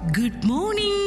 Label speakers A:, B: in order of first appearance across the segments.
A: Good morning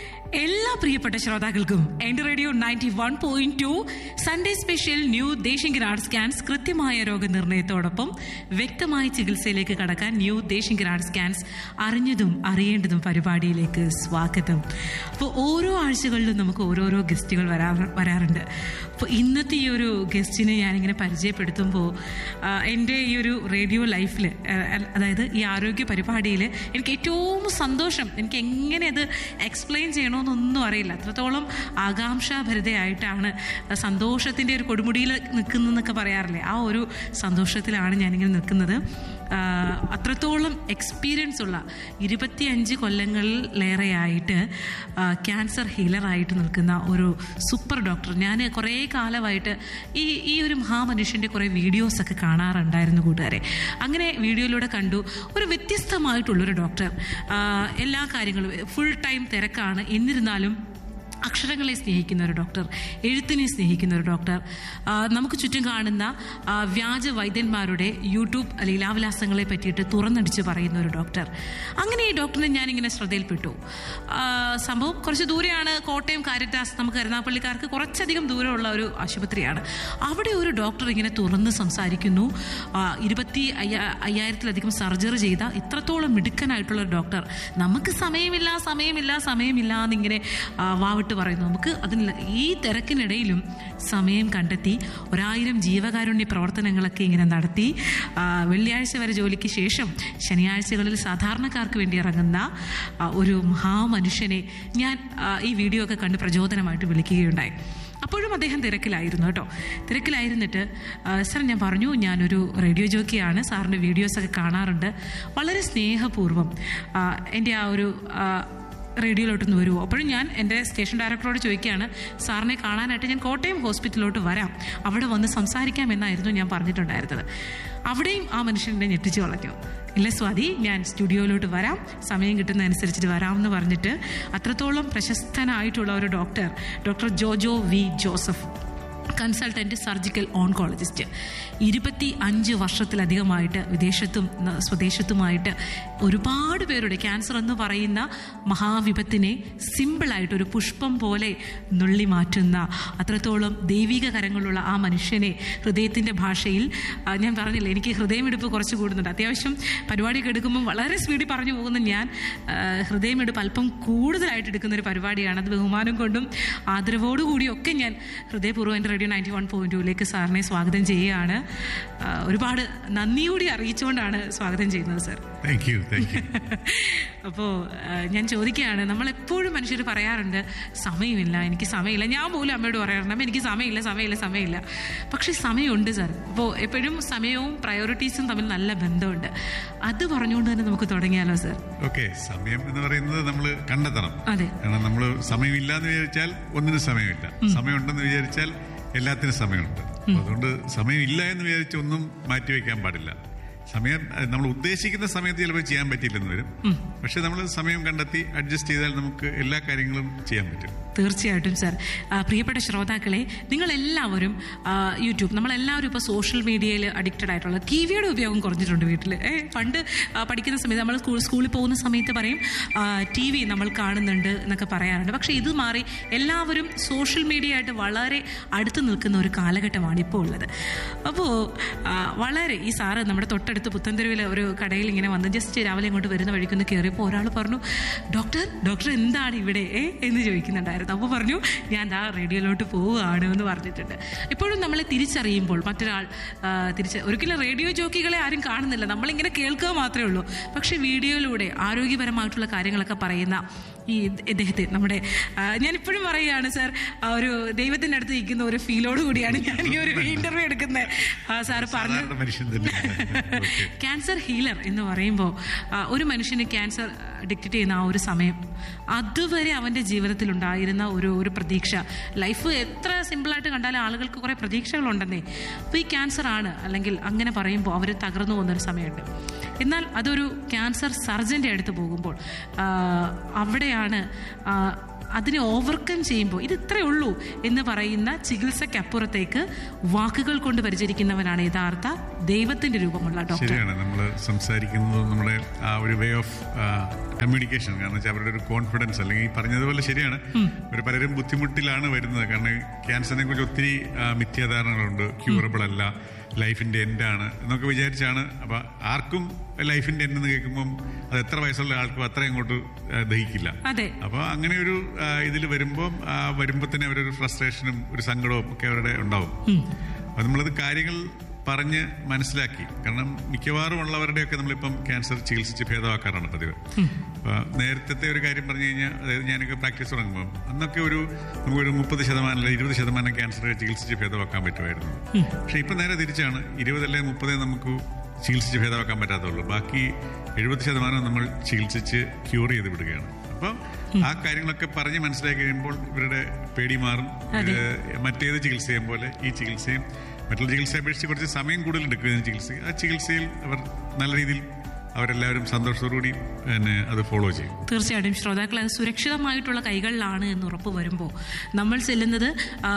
A: എല്ലാ പ്രിയപ്പെട്ട ശ്രോതാക്കൾക്കും എന്റെ radio ninety one point two Sunday special new ദേശിംഗ് ഗ്രാഡ് സ്കാൻസ് കൃത്യമായ രോഗനിർണയത്തോടൊപ്പം വ്യക്തമായ ചികിത്സയിലേക്ക് കടക്കാൻ ന്യൂ ദേശിംഗ് ഗ്രാഡ് സ്കാൻസ് അറിഞ്ഞതും അറിയേണ്ടതും പരിപാടിയിലേക്ക് സ്വാഗതം അപ്പോൾ ഓരോ ആഴ്ചകളിലും നമുക്ക് ഓരോരോ ഗസ്റ്റുകൾ വരാ വരാറുണ്ട് അപ്പോൾ ഇന്നത്തെ ഈ ഒരു ഗസ്റ്റിനെ ഞാനിങ്ങനെ പരിചയപ്പെടുത്തുമ്പോൾ ആ, എൻ്റെ ഈ ഒരു റേഡിയോ ലൈഫിൽ അതായത് ഈ ആരോഗ്യ പരിപാടിയിൽ എനിക്ക് ഏറ്റവും സന്തോഷം എനിക്ക് എങ്ങനെ അത് എക്സ്പ്ലെയിൻ ചെയ്യണമെന്നൊന്നും അറിയില്ല അത്രത്തോളം ആകാംക്ഷാഭരിതയായിട്ടാണ് സന്തോഷത്തിൻ്റെ ഒരു കൊടുമുടിയിൽ നിൽക്കുന്നതെന്നൊക്കെ പറയാറില്ലേ ആ ഒരു സന്തോഷത്തിലാണ് ഞാനിങ്ങനെ നിൽക്കുന്നത് ആ, അത്രത്തോളം എക്സ്പീരിയൻസ് ഉള്ള ഇരുപത്തിയഞ്ച് കൊല്ലങ്ങളിലേറെയായിട്ട് ആ, ക്യാൻസർ ഹീലറായിട്ട് നിൽക്കുന്ന ഒരു സൂപ്പർ ഡോക്ടർ ഞാൻ കുറേ കാലമായിട്ട് ഈ ഈ ഒരു മഹാമനുഷ്യൻ്റെ കുറേ വീഡിയോസൊക്കെ കാണാറുണ്ടായിരുന്നു കൂട്ടുകാരെ അങ്ങനെ വീഡിയോയിലൂടെ കണ്ടു ഒരു വ്യത്യസ്തമായിട്ടുള്ളൊരു ഡോക്ടർ ആ, എല്ലാ കാര്യങ്ങളും ഫുൾ ടൈം തിരക്കാണ് എന്നിരുന്നാലും അക്ഷരങ്ങളെ സ്നേഹിക്കുന്ന ഒരു ഡോക്ടർ എഴുത്തിനെ സ്നേഹിക്കുന്ന ഒരു ഡോക്ടർ ആ, നമുക്ക് ചുറ്റും കാണുന്ന ആ, വ്യാജ വൈദ്യന്മാരുടെ യൂട്യൂബ് ലീലാവിലാസങ്ങളെ പറ്റിയിട്ട് തുറന്നടിച്ച് പറയുന്ന ഒരു ഡോക്ടർ അങ്ങനെ ഈ ഡോക്ടറിനെ ഞാനിങ്ങനെ ശ്രദ്ധയിൽപ്പെട്ടു ആ, സംഭവം കുറച്ച് ദൂരെയാണ് കോട്ടയം കാരിറ്റാസ് നമുക്ക് കരുനാപ്പള്ളിക്കാർക്ക് കുറച്ചധികം ദൂരമുള്ള ഒരു ആശുപത്രിയാണ് അവിടെ ഒരു ഡോക്ടർ ഇങ്ങനെ തുറന്ന് സംസാരിക്കുന്നു ആ, ഇരുപത്തി അയ്യാ അയ്യായിരത്തിലധികം സർജറി ചെയ്ത ഇത്രത്തോളം മിടുക്കനായിട്ടുള്ള ഒരു ഡോക്ടർ നമുക്ക് സമയമില്ല സമയമില്ല സമയമില്ല എന്നിങ്ങനെ ആ, വാവിട്ട് പറയുന്നു നമുക്ക് അതിന് ഈ തിരക്കിനിടയിലും സമയം കണ്ടെത്തി ഒരായിരം ജീവകാരുണ്യ പ്രവർത്തനങ്ങളൊക്കെ ഇങ്ങനെ നടത്തി ആ, വെള്ളിയാഴ്ച വരെ ജോലിക്ക് ശേഷം ശനിയാഴ്ചകളിൽ സാധാരണക്കാർക്ക് വേണ്ടി ഇറങ്ങുന്ന ആ, ഒരു മഹാമനുഷ്യനെ ഞാൻ ആ, ഈ വീഡിയോ ഒക്കെ കണ്ട് പ്രചോദനമായിട്ട് വിളിക്കുകയുണ്ടായി അപ്പോഴും അദ്ദേഹം തിരക്കിലായിരുന്നു കേട്ടോ തിരക്കിലായിരുന്നിട്ട് ആ, സാർ ഞാൻ പറഞ്ഞു ഞാനൊരു റേഡിയോ ജോക്കിയാണ് സാറിൻ്റെ വീഡിയോസൊക്കെ കാണാറുണ്ട് വളരെ സ്നേഹപൂർവ്വം ആ, എൻ്റെ ആ ഒരു ആ, റേഡിയോയിലോട്ടൊന്ന് വരുമോ അപ്പോഴും ഞാൻ എൻ്റെ സ്റ്റേഷൻ ഡയറക്ടറോട് ചോദിക്കുകയാണ് സാറിനെ കാണാനായിട്ട് ഞാൻ കോട്ടയം ഹോസ്പിറ്റലിലോട്ട് വരാം അവിടെ വന്ന് സംസാരിക്കാം എന്നായിരുന്നു ഞാൻ പറഞ്ഞിട്ടുണ്ടായിരുന്നത് അവിടെയും ആ മനുഷ്യനെ ഞെട്ടിച്ച് കളഞ്ഞു ഇല്ല സ്വാതി ഞാൻ സ്റ്റുഡിയോയിലോട്ട് വരാം സമയം കിട്ടുന്ന അനുസരിച്ചിട്ട് വരാമെന്ന് പറഞ്ഞിട്ട് അത്രത്തോളം പ്രശസ്തനായിട്ടുള്ള ഒരു doctor doctor Jojo V Joseph consultant surgical oncologist ഇരുപത്തി അഞ്ച് വർഷത്തിലധികമായിട്ട് വിദേശത്തും ന- സ്വദേശത്തുമായിട്ട് ഒരുപാട് പേരുടെ ക്യാൻസർ എന്ന് പറയുന്ന മഹാവിപത്തിനെ സിമ്പിളായിട്ട് ഒരു പുഷ്പം പോലെ നുള്ളി മാറ്റുന്ന അത്രത്തോളം ദൈവിക കരങ്ങളുള്ള ആ മനുഷ്യനെ ഹൃദയത്തിൻ്റെ ഭാഷയിൽ ആ, ഞാൻ പറഞ്ഞില്ലേ എനിക്ക് ഹൃദയമെടുപ്പ് കുറച്ച് കൂടുന്നുണ്ട് അത്യാവശ്യം പരിപാടിയൊക്കെ എടുക്കുമ്പോൾ വളരെ സ്പീഡിൽ പറഞ്ഞു പോകുന്ന ഞാൻ ആ, ഹൃദയമെടുപ്പ് അല്പം കൂടുതലായിട്ട് എടുക്കുന്ന ഒരു പരിപാടിയാണ് അത് ബഹുമാനം കൊണ്ടും ആദരവോടുകൂടിയൊക്കെ ഞാൻ ഹൃദയപൂർവ്വം എൻ്റെ റേഡിയോ നയൻറ്റി വൺ പോയിന്റ് ടൂലേക്ക് സാറിനെ സ്വാഗതം ചെയ്യുകയാണ് ആ, ഒരുപാട് നന്ദിയോടെ അറിയിച്ചുകൊണ്ടാണ് സ്വാഗതം ചെയ്യുന്നത് sir
B: thank you thank you
A: അപ്പോൾ ഞാൻ ചോദിക്കുകയാണ് നമ്മളെപ്പോഴും മനുഷ്യർ പറയാറുണ്ട് സമയമില്ല എനിക്ക് സമയമില്ല ഞാൻ പോലും അമ്മയോട് പറയാറുണ്ട് അമ്മ എനിക്ക് സമയമില്ല സമയമില്ല സമയമില്ല പക്ഷേ സമയമുണ്ട് സാർ അപ്പോൾ എപ്പോഴും സമയവും പ്രയോറിറ്റീസും തമ്മിൽ നല്ല ബന്ധമുണ്ട് അത് പറഞ്ഞുകൊണ്ട് തന്നെ നമുക്ക് തുടങ്ങിയാലോ സാർ
B: ഓക്കെ സമയം എന്ന് പറയുന്നത് നമ്മൾ കണ്ടെത്തണം
A: അതെ
B: കാരണം നമ്മൾ സമയമില്ല എന്ന് വിചാരിച്ചാൽ ഒന്നിനും സമയമില്ല സമയമുണ്ടെന്ന് വിചാരിച്ചാൽ എല്ലാത്തിനും സമയമുണ്ട് അപ്പൊ അതുകൊണ്ട് സമയമില്ല എന്ന് വിചാരിച്ച് ഒന്നും മാറ്റിവെക്കാൻ പാടില്ല സമയം അഹ് നമ്മൾ ഉദ്ദേശിക്കുന്ന സമയത്ത് ചിലപ്പോൾ ചെയ്യാൻ പറ്റിയില്ലെന്ന് വരും പക്ഷെ നമ്മൾ സമയം കണ്ടെത്തി അഡ്ജസ്റ്റ് ചെയ്താൽ നമുക്ക് എല്ലാ കാര്യങ്ങളും ചെയ്യാൻ പറ്റും
A: തീർച്ചയായിട്ടും സാർ ആ, പ്രിയപ്പെട്ട ശ്രോതാക്കളെ നിങ്ങളെല്ലാവരും ആ, യൂട്യൂബ് നമ്മളെല്ലാവരും ഇപ്പോൾ സോഷ്യൽ മീഡിയയിൽ അഡിക്റ്റഡ് ആയിട്ടുള്ള ടി വിയുടെ ഉപയോഗം കുറഞ്ഞിട്ടുണ്ട് വീട്ടിൽ ഏ പണ്ട് ആ, പഠിക്കുന്ന സമയത്ത് നമ്മൾ സ്കൂൾ സ്കൂളിൽ പോകുന്ന സമയത്ത് പറയും ടി വി നമ്മൾ കാണുന്നുണ്ട് എന്നൊക്കെ പറയാറുണ്ട് പക്ഷേ ഇത് മാറി എല്ലാവരും സോഷ്യൽ മീഡിയ ആയിട്ട് വളരെ അടുത്ത് നിൽക്കുന്ന ഒരു കാലഘട്ടമാണ് ഇപ്പോൾ ഉള്ളത് അപ്പോൾ വളരെ ഈ സാറ് നമ്മുടെ തൊട്ടടുത്ത് പുത്തൻതെരുവിലെ ഒരു കടയിൽ ഇങ്ങനെ വന്ന് ജസ്റ്റ് രാവിലെ ഇങ്ങോട്ട് വരുന്ന വഴിക്കൊന്ന് കയറിയപ്പോൾ ഒരാൾ പറഞ്ഞു ഡോക്ടർ ഡോക്ടർ എന്താണ് ഇവിടെ ഏ എന്ന് ചോദിക്കുന്നുണ്ടായിരുന്നു അപ്പോൾ പറഞ്ഞു ഞാൻ ദാ റേഡിയോയിലോട്ട് പോവുകയാണ് എന്ന് പറഞ്ഞിട്ടുണ്ട് ഇപ്പോഴും നമ്മളെ തിരിച്ചറിയുമ്പോൾ മറ്റൊരാൾ ആ, തിരിച്ച് ഒരിക്കലും റേഡിയോ ജോക്കികളെ ആരും കാണുന്നില്ല നമ്മളിങ്ങനെ കേൾക്കുക മാത്രമേ ഉള്ളൂ പക്ഷേ വീഡിയോയിലൂടെ ആരോഗ്യപരമായിട്ടുള്ള കാര്യങ്ങളൊക്കെ പറയുന്ന ഈ ഇദ്ദേഹത്തെ നമ്മുടെ ആ, ഞാനിപ്പോഴും പറയുകയാണ് സാർ ആ ഒരു ദൈവത്തിൻ്റെ അടുത്ത് നിൽക്കുന്ന ഒരു ഫീലോട് കൂടിയാണ് ഞാൻ ഈ ഒരു ഇന്റർവ്യൂ എടുക്കുന്നത് സാർ പറഞ്ഞു
B: സാധാരണ മനുഷ്യൻ തന്നെ ഓക്കെ
A: ക്യാൻസർ ഹീലർ എന്ന് പറയുമ്പോൾ ആ, ഒരു മനുഷ്യന് ക്യാൻസർ ഡിക്റ്റേറ്റ് ചെയ്യുന്ന ആ ഒരു സമയം അതുവരെ അവൻ്റെ ജീവിതത്തിൽ ഉണ്ടായിരുന്ന ഒരു ഒരു പ്രതീക്ഷ ലൈഫ് എത്ര സിമ്പിളായിട്ട് കണ്ടാലും ആളുകൾക്ക് കുറേ പ്രതീക്ഷകളുണ്ടെന്നേ അപ്പോൾ ഈ ക്യാൻസർ ആണ് അല്ലെങ്കിൽ അങ്ങനെ പറയുമ്പോൾ അവർ തകർന്നു പോകുന്നൊരു സമയമുണ്ട് എന്നാൽ അതൊരു ക്യാൻസർ സർജൻ്റെ അടുത്ത് പോകുമ്പോൾ ആ, അവിടെയാണ് ആ, അതിനെ ഓവർകം ചെയ്യുമ്പോൾ ഇത് ഇത്രയേ ഉള്ളൂ എന്ന് പറയുന്ന ചികിത്സയ്ക്കപ്പുറത്തേക്ക് വാക്കുകൾ കൊണ്ട് പരിചരിക്കുന്നവനാണ് യഥാർത്ഥ ദൈവത്തിന്റെ രൂപമുള്ള ഡോക്ടർ
B: ശരിയാണ് നമ്മൾ സംസാരിക്കുന്നതും നമ്മുടെ ആ ഒരു വേ ഓഫ് കമ്മ്യൂണിക്കേഷൻ കാരണം വെച്ചാൽ അവരുടെ ഒരു കോൺഫിഡൻസ് അല്ലെങ്കിൽ ഈ പറഞ്ഞതുപോലെ ശരിയാണ് ഒരു പലരും ബുദ്ധിമുട്ടിലാണ് വരുന്നത് കാരണം ക്യാൻസറിനെ കുറിച്ച് ഒത്തിരി ആ, മിഥ്യാധാരണകളുണ്ട് ക്യൂറബിൾ അല്ല ലൈഫിന്റെ എൻഡാണ് എന്നൊക്കെ വിചാരിച്ചാണ് അപ്പൊ ആർക്കും ലൈഫിന്റെ എൻഡ് എന്ന് കേൾക്കുമ്പം അത് എത്ര വയസ്സുള്ള ആൾക്കും അത്രയും അങ്ങോട്ട് ആ, ദഹിക്കില്ല
A: അതെ
B: അപ്പോൾ അങ്ങനെ ഒരു ഇതിൽ വരുമ്പോൾ വരുമ്പോൾ തന്നെ അവരൊരു ഫ്രസ്ട്രേഷനും ഒരു സങ്കടവും ഒക്കെ അവരുടെ ഉണ്ടാവും അപ്പൊ നമ്മളത് കാര്യങ്ങൾ പറഞ്ഞ് മനസ്സിലാക്കി കാരണം മിക്കവാറും ഉള്ളവരുടെയൊക്കെ നമ്മളിപ്പം ക്യാൻസർ ചികിത്സിച്ച് ഭേദമാക്കാറാണ് പതിവ് അപ്പൊ നേരത്തെ ഒരു കാര്യം പറഞ്ഞു കഴിഞ്ഞാൽ അതായത് ഞാനൊക്കെ പ്രാക്ടീസ് തുടങ്ങുമ്പോൾ അന്നൊക്കെ ഒരു നമുക്കൊരു മുപ്പത് ശതമാനം അല്ല ഇരുപത് ശതമാനം ക്യാൻസർ ചികിത്സിച്ച് ഭേദമാക്കാൻ പറ്റുമായിരുന്നു പക്ഷെ ഇപ്പം നേരെ തിരിച്ചാണ് ഇരുപതല്ലേ മുപ്പതേ നമുക്ക് ചികിത്സിച്ച് ഭേദമാക്കാൻ പറ്റാത്തുള്ളൂ ബാക്കി എഴുപത് ശതമാനം നമ്മൾ ചികിത്സിച്ച് ക്യൂർ ചെയ്ത് വിടുകയാണ് അപ്പോൾ ആ കാര്യങ്ങളൊക്കെ പറഞ്ഞ് മനസ്സിലാക്കി കഴിയുമ്പോൾ ഇവരുടെ പേടി മാറും ഇത് മറ്റേത് ചികിത്സയും പോലെ ഈ ചികിത്സയും മറ്റുള്ള ചികിത്സയെ അപേക്ഷിച്ച് കുറച്ച് സമയം കൂടുതൽ എടുക്കുന്ന ചികിത്സ ആ ചികിത്സയിൽ അവർ നല്ല രീതിയിൽ അവരെല്ലാവരും സന്തോഷത്തോടുകൂടി പിന്നെ അത് ഫോളോ ചെയ്യും
A: തീർച്ചയായിട്ടും ശ്രോതാക്കൾ അത് സുരക്ഷിതമായിട്ടുള്ള കൈകളിലാണ് എന്ന് ഉറപ്പ് വരുമ്പോൾ നമ്മൾ ചെല്ലുന്നത് ആ,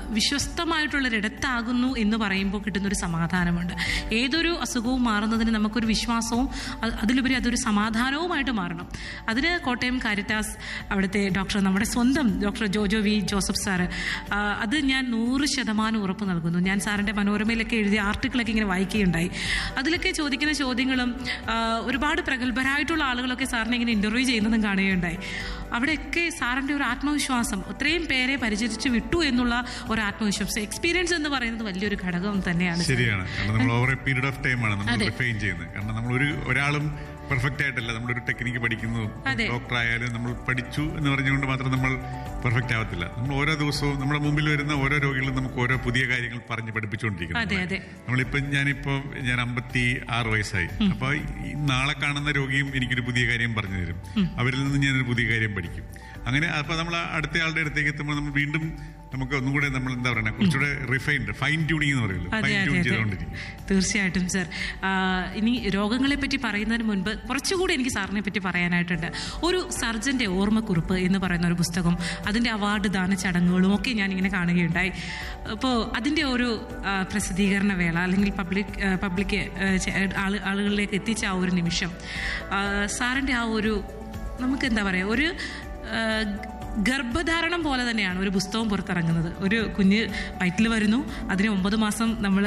A: വിശ്വസ്തമായിട്ടുള്ളൊരിടത്താകുന്നു എന്ന് പറയുമ്പോൾ കിട്ടുന്നൊരു സമാധാനമുണ്ട് ഏതൊരു അസുഖവും മാറുന്നതിന് നമുക്കൊരു വിശ്വാസവും അത് അതിലുപരി അതൊരു സമാധാനവുമായിട്ട് മാറണം അതിന് കോട്ടയം കാരിത്താസ് അവിടുത്തെ ഡോക്ടർ നമ്മുടെ സ്വന്തം doctor Jojo V Joseph sir ആ, അത് ഞാൻ നൂറ് ശതമാനം ഉറപ്പ് നൽകുന്നു ഞാൻ സാറിൻ്റെ മനോരമയിലൊക്കെ എഴുതിയ ആർട്ടിക്കിളൊക്കെ ഇങ്ങനെ വായിക്കുകയുണ്ടായി അതിലൊക്കെ ചോദിക്കുന്ന ചോദ്യങ്ങളും ആ, ഒരുപാട് പ്രഗത്ഭരായിട്ടുള്ള ആളുകളൊക്കെ സാറിനെ ഇങ്ങനെ ഇന്റർവ്യൂ ചെയ്യുന്നതും കാണുകയുണ്ടായി അവിടെയൊക്കെ സാറിൻ്റെ ഒരു ആത്മവിശ്വാസം ഇത്രയും പേരെ പരിചരിച്ച് വിട്ടു എന്നുള്ള ഒരു ആത്മവിശ്വാസം എക്സ്പീരിയൻസ് എന്ന് പറയുന്നത് വലിയൊരു ഘടകം തന്നെയാണ്
B: ശരിയാണ് കാരണം നമ്മൾ over a period of time ആണ് നമ്മൾ റിഫൈൻ ചെയ്യുന്നത് കാരണം നമ്മൾ ഒരു ഒരാളും പെർഫെക്റ്റ് ആയിട്ടല്ല നമ്മളൊരു ടെക്നിക്ക് പഠിക്കുന്നു
A: അതെ.
B: ഡോക്ടർ ആയാലും നമ്മൾ പഠിച്ചു എന്ന് പറഞ്ഞുകൊണ്ട് മാത്രം നമ്മൾ പെർഫെക്റ്റ് ആവത്തില്ല നമ്മൾ ഓരോ ദിവസവും നമ്മുടെ മുമ്പിൽ വരുന്ന ഓരോ രോഗികളും നമുക്ക് ഓരോ പുതിയ കാര്യങ്ങൾ പറഞ്ഞ് പഠിപ്പിച്ചുകൊണ്ടിരിക്കുന്നു
A: അതെ അതെ
B: നമ്മളിപ്പം ഞാനിപ്പോ ഞാൻ അമ്പത്തി ആറ് വയസ്സായി അപ്പൊ ഈ നാളെ കാണുന്ന രോഗിയും എനിക്കൊരു പുതിയ കാര്യം പറഞ്ഞു തരും അവരിൽ നിന്ന് ഞാനൊരു പുതിയ കാര്യം പഠിക്കും അങ്ങനെ അപ്പൊ നമ്മൾ അടുത്ത ആളുടെ അടുത്തേക്ക് എത്തുമ്പോൾ നമ്മൾ വീണ്ടും നമുക്ക് ഒന്നും കൂടെ നമ്മൾ എന്താ പറയുക കുറച്ചുകൂടെ റിഫൈൻഡ് ഫൈൻ ട്യൂണിംഗ് എന്ന് പറയുള്ളൂ
A: അതെ
B: ഫൈൻ
A: അതെ
B: ട്യൂൺ
A: അതെ
B: ചെയ്തുകൊണ്ടിരിക്കും
A: തീർച്ചയായിട്ടും സർ ആ, ഇനി രോഗങ്ങളെ പറ്റി പറയുന്നതിന് മുൻപ് കുറച്ചുകൂടി എനിക്ക് സാറിനെ പറ്റി പറയാനായിട്ടുണ്ട് ഒരു സർജന്റെ ഓർമ്മക്കുറിപ്പ് എന്ന് പറയുന്ന ഒരു പുസ്തകം അതിന്റെ അവാർഡ് ദാന ചടങ്ങുകളും ഒക്കെ ഞാൻ ഇങ്ങനെ കാണുകയുണ്ടായി അപ്പോൾ അതിന്റെ ഒരു ആ, പ്രസിദ്ധീകരണ വേള അല്ലെങ്കിൽ പബ്ലിക് ആ, പബ്ലിക് ആ, ചെ- ആള് ആളുകളിലേക്ക് എത്തിച്ച ആ ഒരു നിമിഷം ആ, സാറിന്റെ ആ ഒരു നമുക്ക് എന്താ പറയുക ഒരു ആ, ഗർഭധാരണം പോലെ തന്നെയാണ് ഒരു പുസ്തകം പുറത്തിറങ്ങുന്നത് ഒരു കുഞ്ഞ് വയറ്റിൽ വരുന്നു അതിന് ഒമ്പത് മാസം നമ്മൾ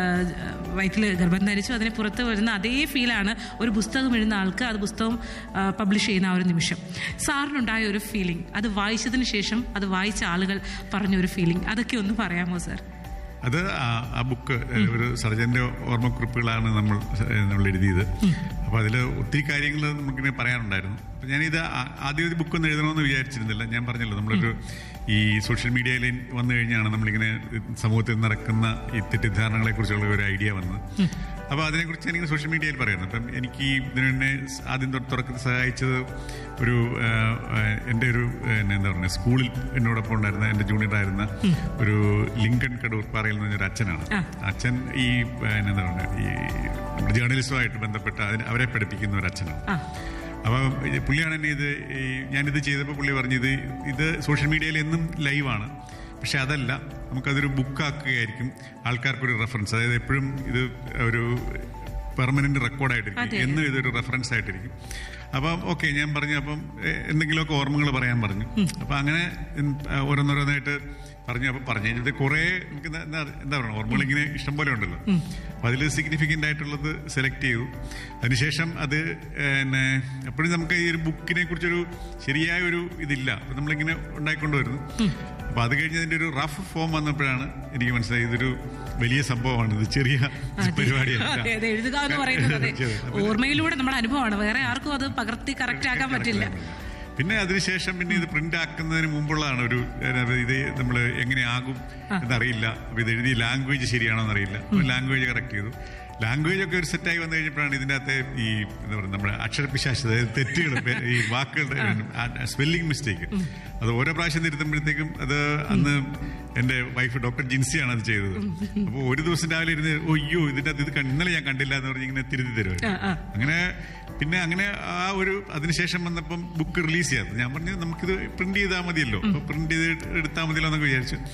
A: വയറ്റിൽ ഗർഭം ധരിച്ചു അതിന് പുറത്ത് വരുന്ന അതേ ഫീലാണ് ഒരു പുസ്തകം എഴുതുന്ന ആൾക്ക് അത് പുസ്തകം പബ്ലിഷ് ചെയ്യുന്ന ആ ഒരു നിമിഷം സാറിനുണ്ടായ ഒരു ഫീലിംഗ് അത് വായിച്ചതിന് ശേഷം അത് വായിച്ച ആളുകൾ പറഞ്ഞ ഒരു ഫീലിംഗ് അതൊക്കെ ഒന്ന് പറയാമോ സാർ
B: അത് ആ- ആ ബുക്ക് ഒരു സർജന്റെ ഓർമ്മക്കുറിപ്പുകളാണ് നമ്മൾ ഏഹ്, നമ്മൾ എഴുതിയത് അപ്പൊ അതിൽ ഒത്തിരി കാര്യങ്ങൾ നമുക്കിങ്ങനെ പറയാനുണ്ടായിരുന്നു അപ്പൊ ഞാനിത് ആ- ആദ്യം ഒരു ബുക്ക് ഒന്നും എഴുതണമെന്ന് വിചാരിച്ചിരുന്നില്ല ഞാൻ പറഞ്ഞല്ലോ നമ്മളൊരു ഈ സോഷ്യൽ മീഡിയയിൽ വന്നു കഴിഞ്ഞാണ് നമ്മളിങ്ങനെ സമൂഹത്തിൽ നടക്കുന്ന ഈ തെറ്റിദ്ധാരണകളെ കുറിച്ചുള്ള ഒരു ഐഡിയ വന്നത് അപ്പൊ അതിനെക്കുറിച്ച് എനിക്ക് സോഷ്യൽ മീഡിയയിൽ പറയുന്നത് അപ്പം എനിക്ക് ഈ ഇതിന് എന്നെ ആദ്യം തൊട്ട് തുടക്കത്തിൽ സഹായിച്ചത് ഒരു ആ, ആ, എൻ്റെ ഒരു ആ, എന്താ പറയുക സ്കൂളിൽ എന്നോടൊപ്പം ഉണ്ടായിരുന്ന എൻ്റെ ജൂനിയർ ആയിരുന്ന ഒരു ലിങ്കൺ കടൂർ പാറയിൽ നിന്ന് പറഞ്ഞൊരു അച്ഛനാണ് അച്ഛൻ ഈ ആ, എന്താ പറയുക ഈ ജേർണലിസവുമായിട്ട് ബന്ധപ്പെട്ട അതിന് അവരെ പഠിപ്പിക്കുന്ന ഒരു അച്ഛനാണ്
A: ആ
B: അപ്പൊ ഇത് പുള്ളിയാണ് എന്നെ ഇത് ഈ ഞാനിത് ചെയ്തപ്പോൾ പുള്ളി പറഞ്ഞത് ഇത് സോഷ്യൽ മീഡിയയിൽ എന്നും ലൈവാണ് പക്ഷെ അതല്ല നമുക്കതൊരു ബുക്കാക്കുകയായിരിക്കും ആൾക്കാർക്കൊരു റെഫറൻസ് അതായത് എപ്പോഴും ഇത് ഒരു പെർമനന്റ് റെക്കോർഡായിട്ടിരിക്കും
A: അതെ.
B: എന്നും ഇതൊരു റെഫറൻസ് ആയിട്ടിരിക്കും അപ്പം ഓക്കെ ഞാൻ പറഞ്ഞു അപ്പം എ- എന്തെങ്കിലുമൊക്കെ ഓർമ്മകൾ പറയാൻ പറഞ്ഞു അപ്പം അങ്ങനെ ഉം, ആ, ഓരോന്നോരോന്നായിട്ട് പറഞ്ഞു അപ്പം പറഞ്ഞു കഴിഞ്ഞിട്ട് കുറേ നമുക്ക് എന്താ എന്താ എന്താ പറയുക ഓർമ്മകൾ ഇങ്ങനെ ഇഷ്ടം പോലെ ഉണ്ടല്ലോ അപ്പം അതിൽ സിഗ്നിഫിക്കൻ്റ് ആയിട്ടുള്ളത് സെലക്ട് ചെയ്തു അതിനുശേഷം അത് പിന്നെ എപ്പോഴും നമുക്ക് ഈ ഒരു ബുക്കിനെ കുറിച്ചൊരു ശരിയായ ഒരു ഇതില്ല അപ്പം നമ്മളിങ്ങനെ ഉണ്ടായിക്കൊണ്ടുവരുന്നു അപ്പം അത് കഴിഞ്ഞ് അതിൻ്റെ ഒരു റഫ് ഫോം വന്നപ്പോഴാണ് എനിക്ക് മനസ്സിലായത് ഇതൊരു വലിയ സംഭവമാണ് ഇത് ചെറിയ പരിപാടിയല്ല
A: അതെ അതെ എഴുതുക എന്ന് പറയുന്നത് അതെ ഓർമ്മയിലൂടെ നമ്മുടെ അനുഭവമാണ് വേറെ ആർക്കും അത് പകർത്തി കറക്റ്റ് ആക്കാൻ പറ്റില്ല
B: പിന്നെ അതിനുശേഷം പിന്നെ ഇത് പ്രിന്റ് ആക്കുന്നതിന് മുമ്പുള്ളതാണ് ഒരു അതായത് ഇത് നമ്മൾ എങ്ങനെയാകും എന്നറിയില്ല അപ്പൊ ഇത് എഴുതിയ ലാംഗ്വേജ് ശരിയാണോ എന്നറിയില്ല ലാംഗ്വേജ് കറക്റ്റ് ചെയ്തു ലാംഗ്വേജ് ഒക്കെ ഒരു സെറ്റായി വന്നു കഴിഞ്ഞപ്പോഴാണ് ഇതിൻ്റെ അകത്തെ ഈ എന്താ പറയുക നമ്മുടെ അക്ഷരപ്പിശാശ് അതായത് തെറ്റുകൾ പേ- ഈ വാക്കുകളുടെ സ്പെല്ലിംഗ് മിസ്റ്റേക്ക് അത് ഓരോ പ്രാവശ്യം തിരുത്തുമ്പോഴത്തേക്കും അത് അന്ന് എൻ്റെ വൈഫ് ഡോക്ടർ ജിൻസിയാണ് അത് ചെയ്തത് അപ്പോൾ ഒരു ദിവസം രാവിലെ ഇരുന്ന് "ഓ, അയ്യോ ഇതിൻ്റെ അകത്ത് ഇത് കണ്ട്- ഇന്നലെ ഞാൻ കണ്ടില്ല എന്ന് പറഞ്ഞ് ഇങ്ങനെ തിരുത്തി തരുമായിരുന്നു
A: ആ, ആ.
B: അങ്ങനെ പിന്നെ അങ്ങനെ ആ ഒരു അതിനുശേഷം വന്നപ്പം ബുക്ക് റിലീസ് ചെയ്യാത്തത് ഞാൻ പറഞ്ഞു നമുക്കിത് പ്രിന്റ് ചെയ്താൽ മതിയല്ലോ അപ്പൊ പ്രിന്റ് ചെയ്ത് എടുത്താൽ മതിയല്ലോ എന്നൊക്കെ വിചാരിച്ചു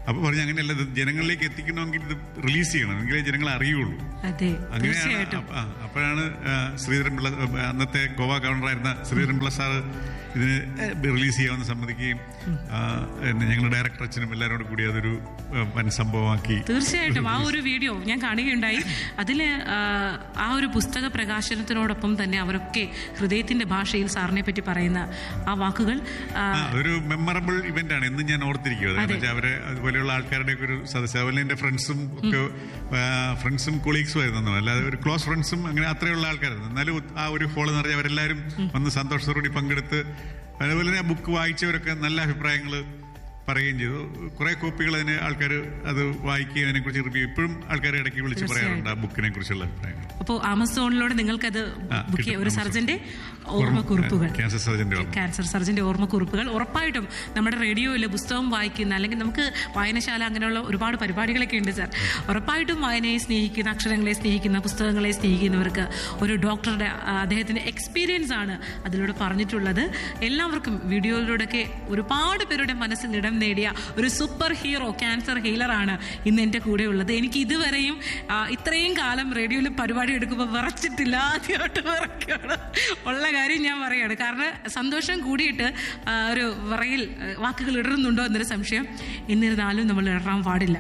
B: അപ്പൊ പറഞ്ഞു അങ്ങനെയല്ല ഇത് ജനങ്ങളിലേക്ക് എത്തിക്കണമെങ്കിൽ ഇത് റിലീസ് ചെയ്യണം എങ്കിലേ ജനങ്ങൾ അറിയുള്ളൂ
A: അതെ
B: അങ്ങനെയാണ്
A: തീർച്ചയായിട്ടും
B: അപ്പ- ആ, അപ്പോഴാണ് ആ, ശ്രീധരൻപിള്ള ആ, അന്നത്തെ ഗോവ ഗവർണറായിരുന്ന ശ്രീധരൻപിള്ള സാറ് ഇതിന് റിലീസ് ചെയ്യാമെന്ന് സമ്മതിക്കുകയും ആ, പിന്നെ ഞങ്ങളുടെ ഡയറക്ടർ അച്ഛനും എല്ലാവരോടും കൂടി അതൊരു ആ, വൻ സംഭവമാക്കി
A: തീർച്ചയായിട്ടും ആ ഒരു വീഡിയോ ഞാൻ കാണുകയുണ്ടായി അതില് ആ, ആ ഒരു പുസ്തക പ്രകാശനത്തിനോടൊപ്പം തന്നെ അവരൊക്കെ ഹൃദയത്തിന്റെ ഭാഷയിൽ സാറിനെ പറ്റി പറയുന്ന ആ വാക്കുകൾ ആ,
B: ആ, ഒരു മെമ്മറബിൾ ഇവന്റ് ആണ് എന്നും ഞാൻ ഓർത്തിരിക്കും അതെന്ന് വെച്ചാൽ അവരെ അതുപോലെയുള്ള ആൾക്കാരുടെ ഒക്കെ ഒരു സദസ്സ് അതുപോലെ എന്റെ ഫ്രണ്ട്സും ഒക്കെ ഫ്രണ്ട്സും കൊളീഗ്സും ആയിരുന്നു അല്ലാതെ ഒരു ക്ലോസ് ഫ്രണ്ട്സും അങ്ങനെ അത്രയുള്ള ആൾക്കാരായിരുന്നു എന്നാലും ആ ഒരു ഹോൾ നിറഞ്ഞ അവരെല്ലാവരും വന്ന് സന്തോഷത്തോടുകൂടി പങ്കെടുത്ത് അതുപോലെ തന്നെ ആ ബുക്ക് വായിച്ചവരൊക്കെ നല്ല അഭിപ്രായങ്ങൾ പറയുകയും ചെയ്തു കുറെ കോപ്പികൾ അതിന് ആൾക്കാർ അത് വായിക്കുകയും അതിനെക്കുറിച്ച് റിവ്യൂ ഇപ്പോഴും ആൾക്കാർ ഇടയ്ക്ക് വിളിച്ച് പറയാറുണ്ട് ആ ബുക്കിനെ കുറിച്ചുള്ള അഭിപ്രായങ്ങൾ
A: അപ്പോൾ ആമസോണിലൂടെ നിങ്ങൾക്കത്
B: ആ,
A: ബുക്ക് ചെയ്യാം ഒരു
B: കിട്ടും.
A: സർജന്റെ ഓർമ്മക്കുറിപ്പുകൾ
B: ക്യാൻസർ സർജന്റെ ഓർമ്മ
A: ക്യാൻസർ സർജന്റെ ഓർമ്മക്കുറിപ്പുകൾ ഉറപ്പായിട്ടും നമ്മുടെ റേഡിയോയിൽ പുസ്തകം വായിക്കുന്ന അല്ലെങ്കിൽ നമുക്ക് വായനശാല അങ്ങനെയുള്ള ഒരുപാട് പരിപാടികളൊക്കെ ഉണ്ട് സാർ ഉറപ്പായിട്ടും വായനയെ സ്നേഹിക്കുന്ന അക്ഷരങ്ങളെ സ്നേഹിക്കുന്ന പുസ്തകങ്ങളെ സ്നേഹിക്കുന്നവർക്ക് ഒരു ഡോക്ടറുടെ ആ, അദ്ദേഹത്തിന്റെ എക്സ്പീരിയൻസ് ആണ് അതിലൂടെ പറഞ്ഞിട്ടുള്ളത് എല്ലാവർക്കും വീഡിയോയിലൂടെയൊക്കെ ഒരുപാട് പേരുടെ മനസ്സിൽ ഇടം നേടിയ ഒരു സൂപ്പർ ഹീറോ ക്യാൻസർ ഹീലറാണ് ഇന്ന് എൻ്റെ കൂടെ ഉള്ളത് എനിക്ക് ഇതുവരെയും ആ, ഇത്രയും കാലം റേഡിയോയിൽ പരിപാടി എടുക്കുമ്പോൾ വിറച്ചിട്ടില്ല ആദ്യമായിട്ട് വിറയ്ക്കാണ് ഉള്ള കാര്യം ഞാൻ പറയാണ് കാരണം സന്തോഷം കൂടിയിട്ട് ആ, ഒരു വിറയിൽ ആ, വാക്കുകൾ ഇടറുന്നുണ്ടോ എന്നൊരു സംശയം എന്നിരുന്നാലും നമ്മൾ ഇടറാൻ പാടില്ല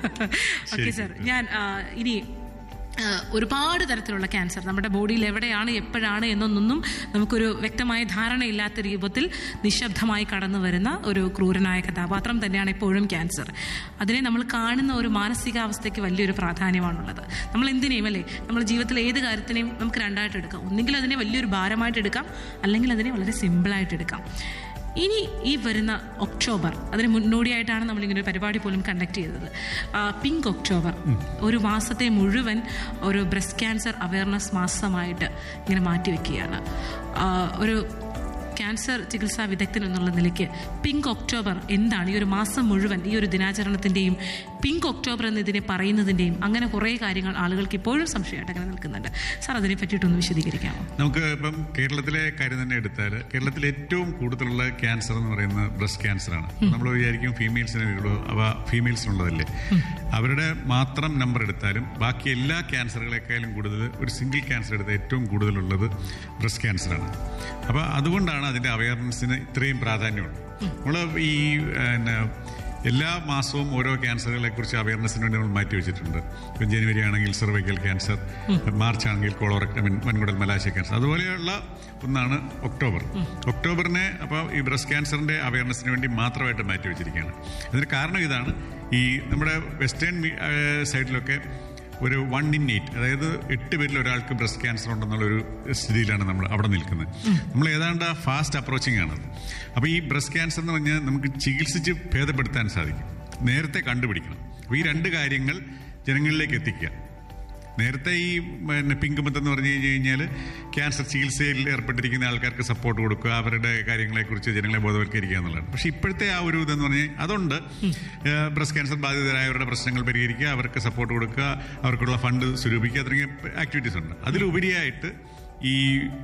A: ഓക്കെ സാർ ഞാൻ ആ, ഇനി ആ, ഒരുപാട് തരത്തിലുള്ള ക്യാൻസർ നമ്മുടെ ബോഡിയിൽ എവിടെയാണ് എപ്പോഴാണ് എന്നൊന്നും നമുക്കൊരു വ്യക്തമായ ധാരണയില്ലാത്ത രൂപത്തിൽ നിശബ്ദമായി കടന്നു വരുന്ന ഒരു ക്രൂരനായ കഥാപാത്രം തന്നെയാണ് എപ്പോഴും ക്യാൻസർ അതിനെ നമ്മൾ കാണുന്ന ഒരു മാനസികാവസ്ഥയ്ക്ക് വലിയൊരു പ്രാധാന്യമാണുള്ളത് നമ്മൾ എന്തിനേയും അല്ലേ നമ്മൾ ജീവിതത്തിൽ ഏത് കാര്യത്തിനെയും നമുക്ക് രണ്ടായിട്ട് എടുക്കാം ഒന്നുകിൽ അതിനെ വലിയൊരു ഭാരമായിട്ട് എടുക്കാം അല്ലെങ്കിൽ അതിനെ വളരെ സിമ്പിളായിട്ട് എടുക്കാം ഇനി ഈ വരുന്ന ഒക്ടോബർ അതിന് മുന്നോടിയായിട്ടാണ് നമ്മളിങ്ങനെ ഒരു പരിപാടി പോലും കണ്ടക്ട് ചെയ്തത് ആ, പിങ്ക് ഒക്ടോബർ ഒരു മാസത്തെ മുഴുവൻ ഒരു ബ്രസ്റ്റ് ക്യാൻസർ അവയർനെസ് മാസമായിട്ട് ഇങ്ങനെ മാറ്റിവെക്കുകയാണ് ആ, ഒരു ക്യാൻസർ ചികിത്സാ വിദഗ്ധൻ എന്നുള്ള നിലയ്ക്ക് പിങ്ക് ഒക്ടോബർ എന്താണ് ഈ ഒരു മാസം മുഴുവൻ ഈ ഒരു ദിനാചരണത്തിൻ്റെയും പിങ്ക് ഒക്ടോബർ എന്ന് ഇതിനെ പറയുന്നതിൻ്റെയും അങ്ങനെ കുറേ കാര്യങ്ങൾ ആളുകൾക്ക് ഇപ്പോഴും സംശയമായിട്ട് അങ്ങനെ നിൽക്കുന്നുണ്ട് സാർ അതിനെ പറ്റിയിട്ടൊന്ന് വിശദീകരിക്കാമോ
B: നമുക്ക് ഇപ്പം കേരളത്തിലെ കാര്യം തന്നെ എടുത്താൽ കേരളത്തിൽ ഏറ്റവും കൂടുതലുള്ള ക്യാൻസർ എന്ന് പറയുന്നത് ബ്രസ്റ്റ് ക്യാൻസർ ആണ് നമ്മൾ വിചാരിക്കും ഫീമെയിൽസിനെ ഉള്ളൂ അവ ഫീമെയിൽസിനുള്ളതല്ലേ അവരുടെ മാത്രം നമ്പർ എടുത്താലും ബാക്കി എല്ലാ ക്യാൻസറുകളെക്കാളും കൂടുതൽ ഒരു സിംഗിൾ ക്യാൻസർ എടുത്ത ഏറ്റവും കൂടുതലുള്ളത് ബ്രസ്റ്റ് ക്യാൻസർ ആണ് അപ്പോൾ അതുകൊണ്ടാണ് അതിന്റെ അവയർനെസ്സിന് ഇത്രയും പ്രാധാന്യമുണ്ട് നമ്മൾ ഈ പിന്നെ എല്ലാ മാസവും ഓരോ ക്യാൻസറുകളെ കുറിച്ച് അവയർനെസ്സിന് വേണ്ടി നമ്മൾ മാറ്റി വെച്ചിട്ടുണ്ട് ഇപ്പം ജനുവരി ആണെങ്കിൽ സെർവൈക്കൽ ക്യാൻസർ മാർച്ച് ആണെങ്കിൽ കോളോറക്ട വൻകുടൽ മലാശയ ക്യാൻസർ അതുപോലെയുള്ള ഒന്നാണ് ഒക്ടോബർ ഒക്ടോബറിനെ അപ്പോൾ ഈ ബ്രസ്റ്റ് ക്യാൻസറിന്റെ അവയർനെസ്സിന് വേണ്ടി മാത്രമായിട്ട് മാറ്റി വെച്ചിരിക്കുകയാണ് അതിന് കാരണം ഇതാണ് ഈ നമ്മുടെ വെസ്റ്റേൺ സൈഡിലൊക്കെ ഒരു വൺ ഇൻ എയ്റ്റ് അതായത് എട്ട് പേരിൽ ഒരാൾക്ക് ബ്രസ്റ്റ് ക്യാൻസർ ഉണ്ടെന്നുള്ള ഒരു സ്ഥിതിയിലാണ് നമ്മൾ അവിടെ നിൽക്കുന്നത് നമ്മൾ ഏതാണ്ട് ഫാസ്റ്റ് അപ്രോച്ചിങ് ആണത് അപ്പോൾ ഈ ബ്രസ്റ്റ് ക്യാൻസർ എന്ന് പറഞ്ഞാൽ നമുക്ക് ചികിത്സിച്ച് ഭേദപ്പെടുത്താൻ സാധിക്കും നേരത്തെ കണ്ടുപിടിക്കണം അപ്പോൾ ഈ രണ്ട് കാര്യങ്ങൾ ജനങ്ങളിലേക്ക് എത്തിക്കുക നേരത്തെ ഈ പിന്നെ പിങ്ക് മത്ത് എന്ന് പറഞ്ഞു കഴിഞ്ഞ് കഴിഞ്ഞാൽ ക്യാൻസർ ചികിത്സയിൽ ഏർപ്പെട്ടിരിക്കുന്ന ആൾക്കാർക്ക് സപ്പോർട്ട് കൊടുക്കുക അവരുടെ കാര്യങ്ങളെക്കുറിച്ച് ജനങ്ങളെ ബോധവൽക്കരിക്കുക എന്നുള്ളതാണ് പക്ഷെ ഇപ്പോഴത്തെ ആ ഒരു ഇതെന്ന് പറഞ്ഞാൽ അതുണ്ട് ബ്രസ്റ്റ് ക്യാൻസർ ബാധിതരായവരുടെ പ്രശ്നങ്ങൾ പരിഹരിക്കുക അവർക്ക് സപ്പോർട്ട് കൊടുക്കുക അവർക്കുള്ള ഫണ്ട് സ്വരൂപിക്കുക തുടങ്ങിയ ആക്ടിവിറ്റീസ് ഉണ്ട് അതിലുപരിയായിട്ട് ഈ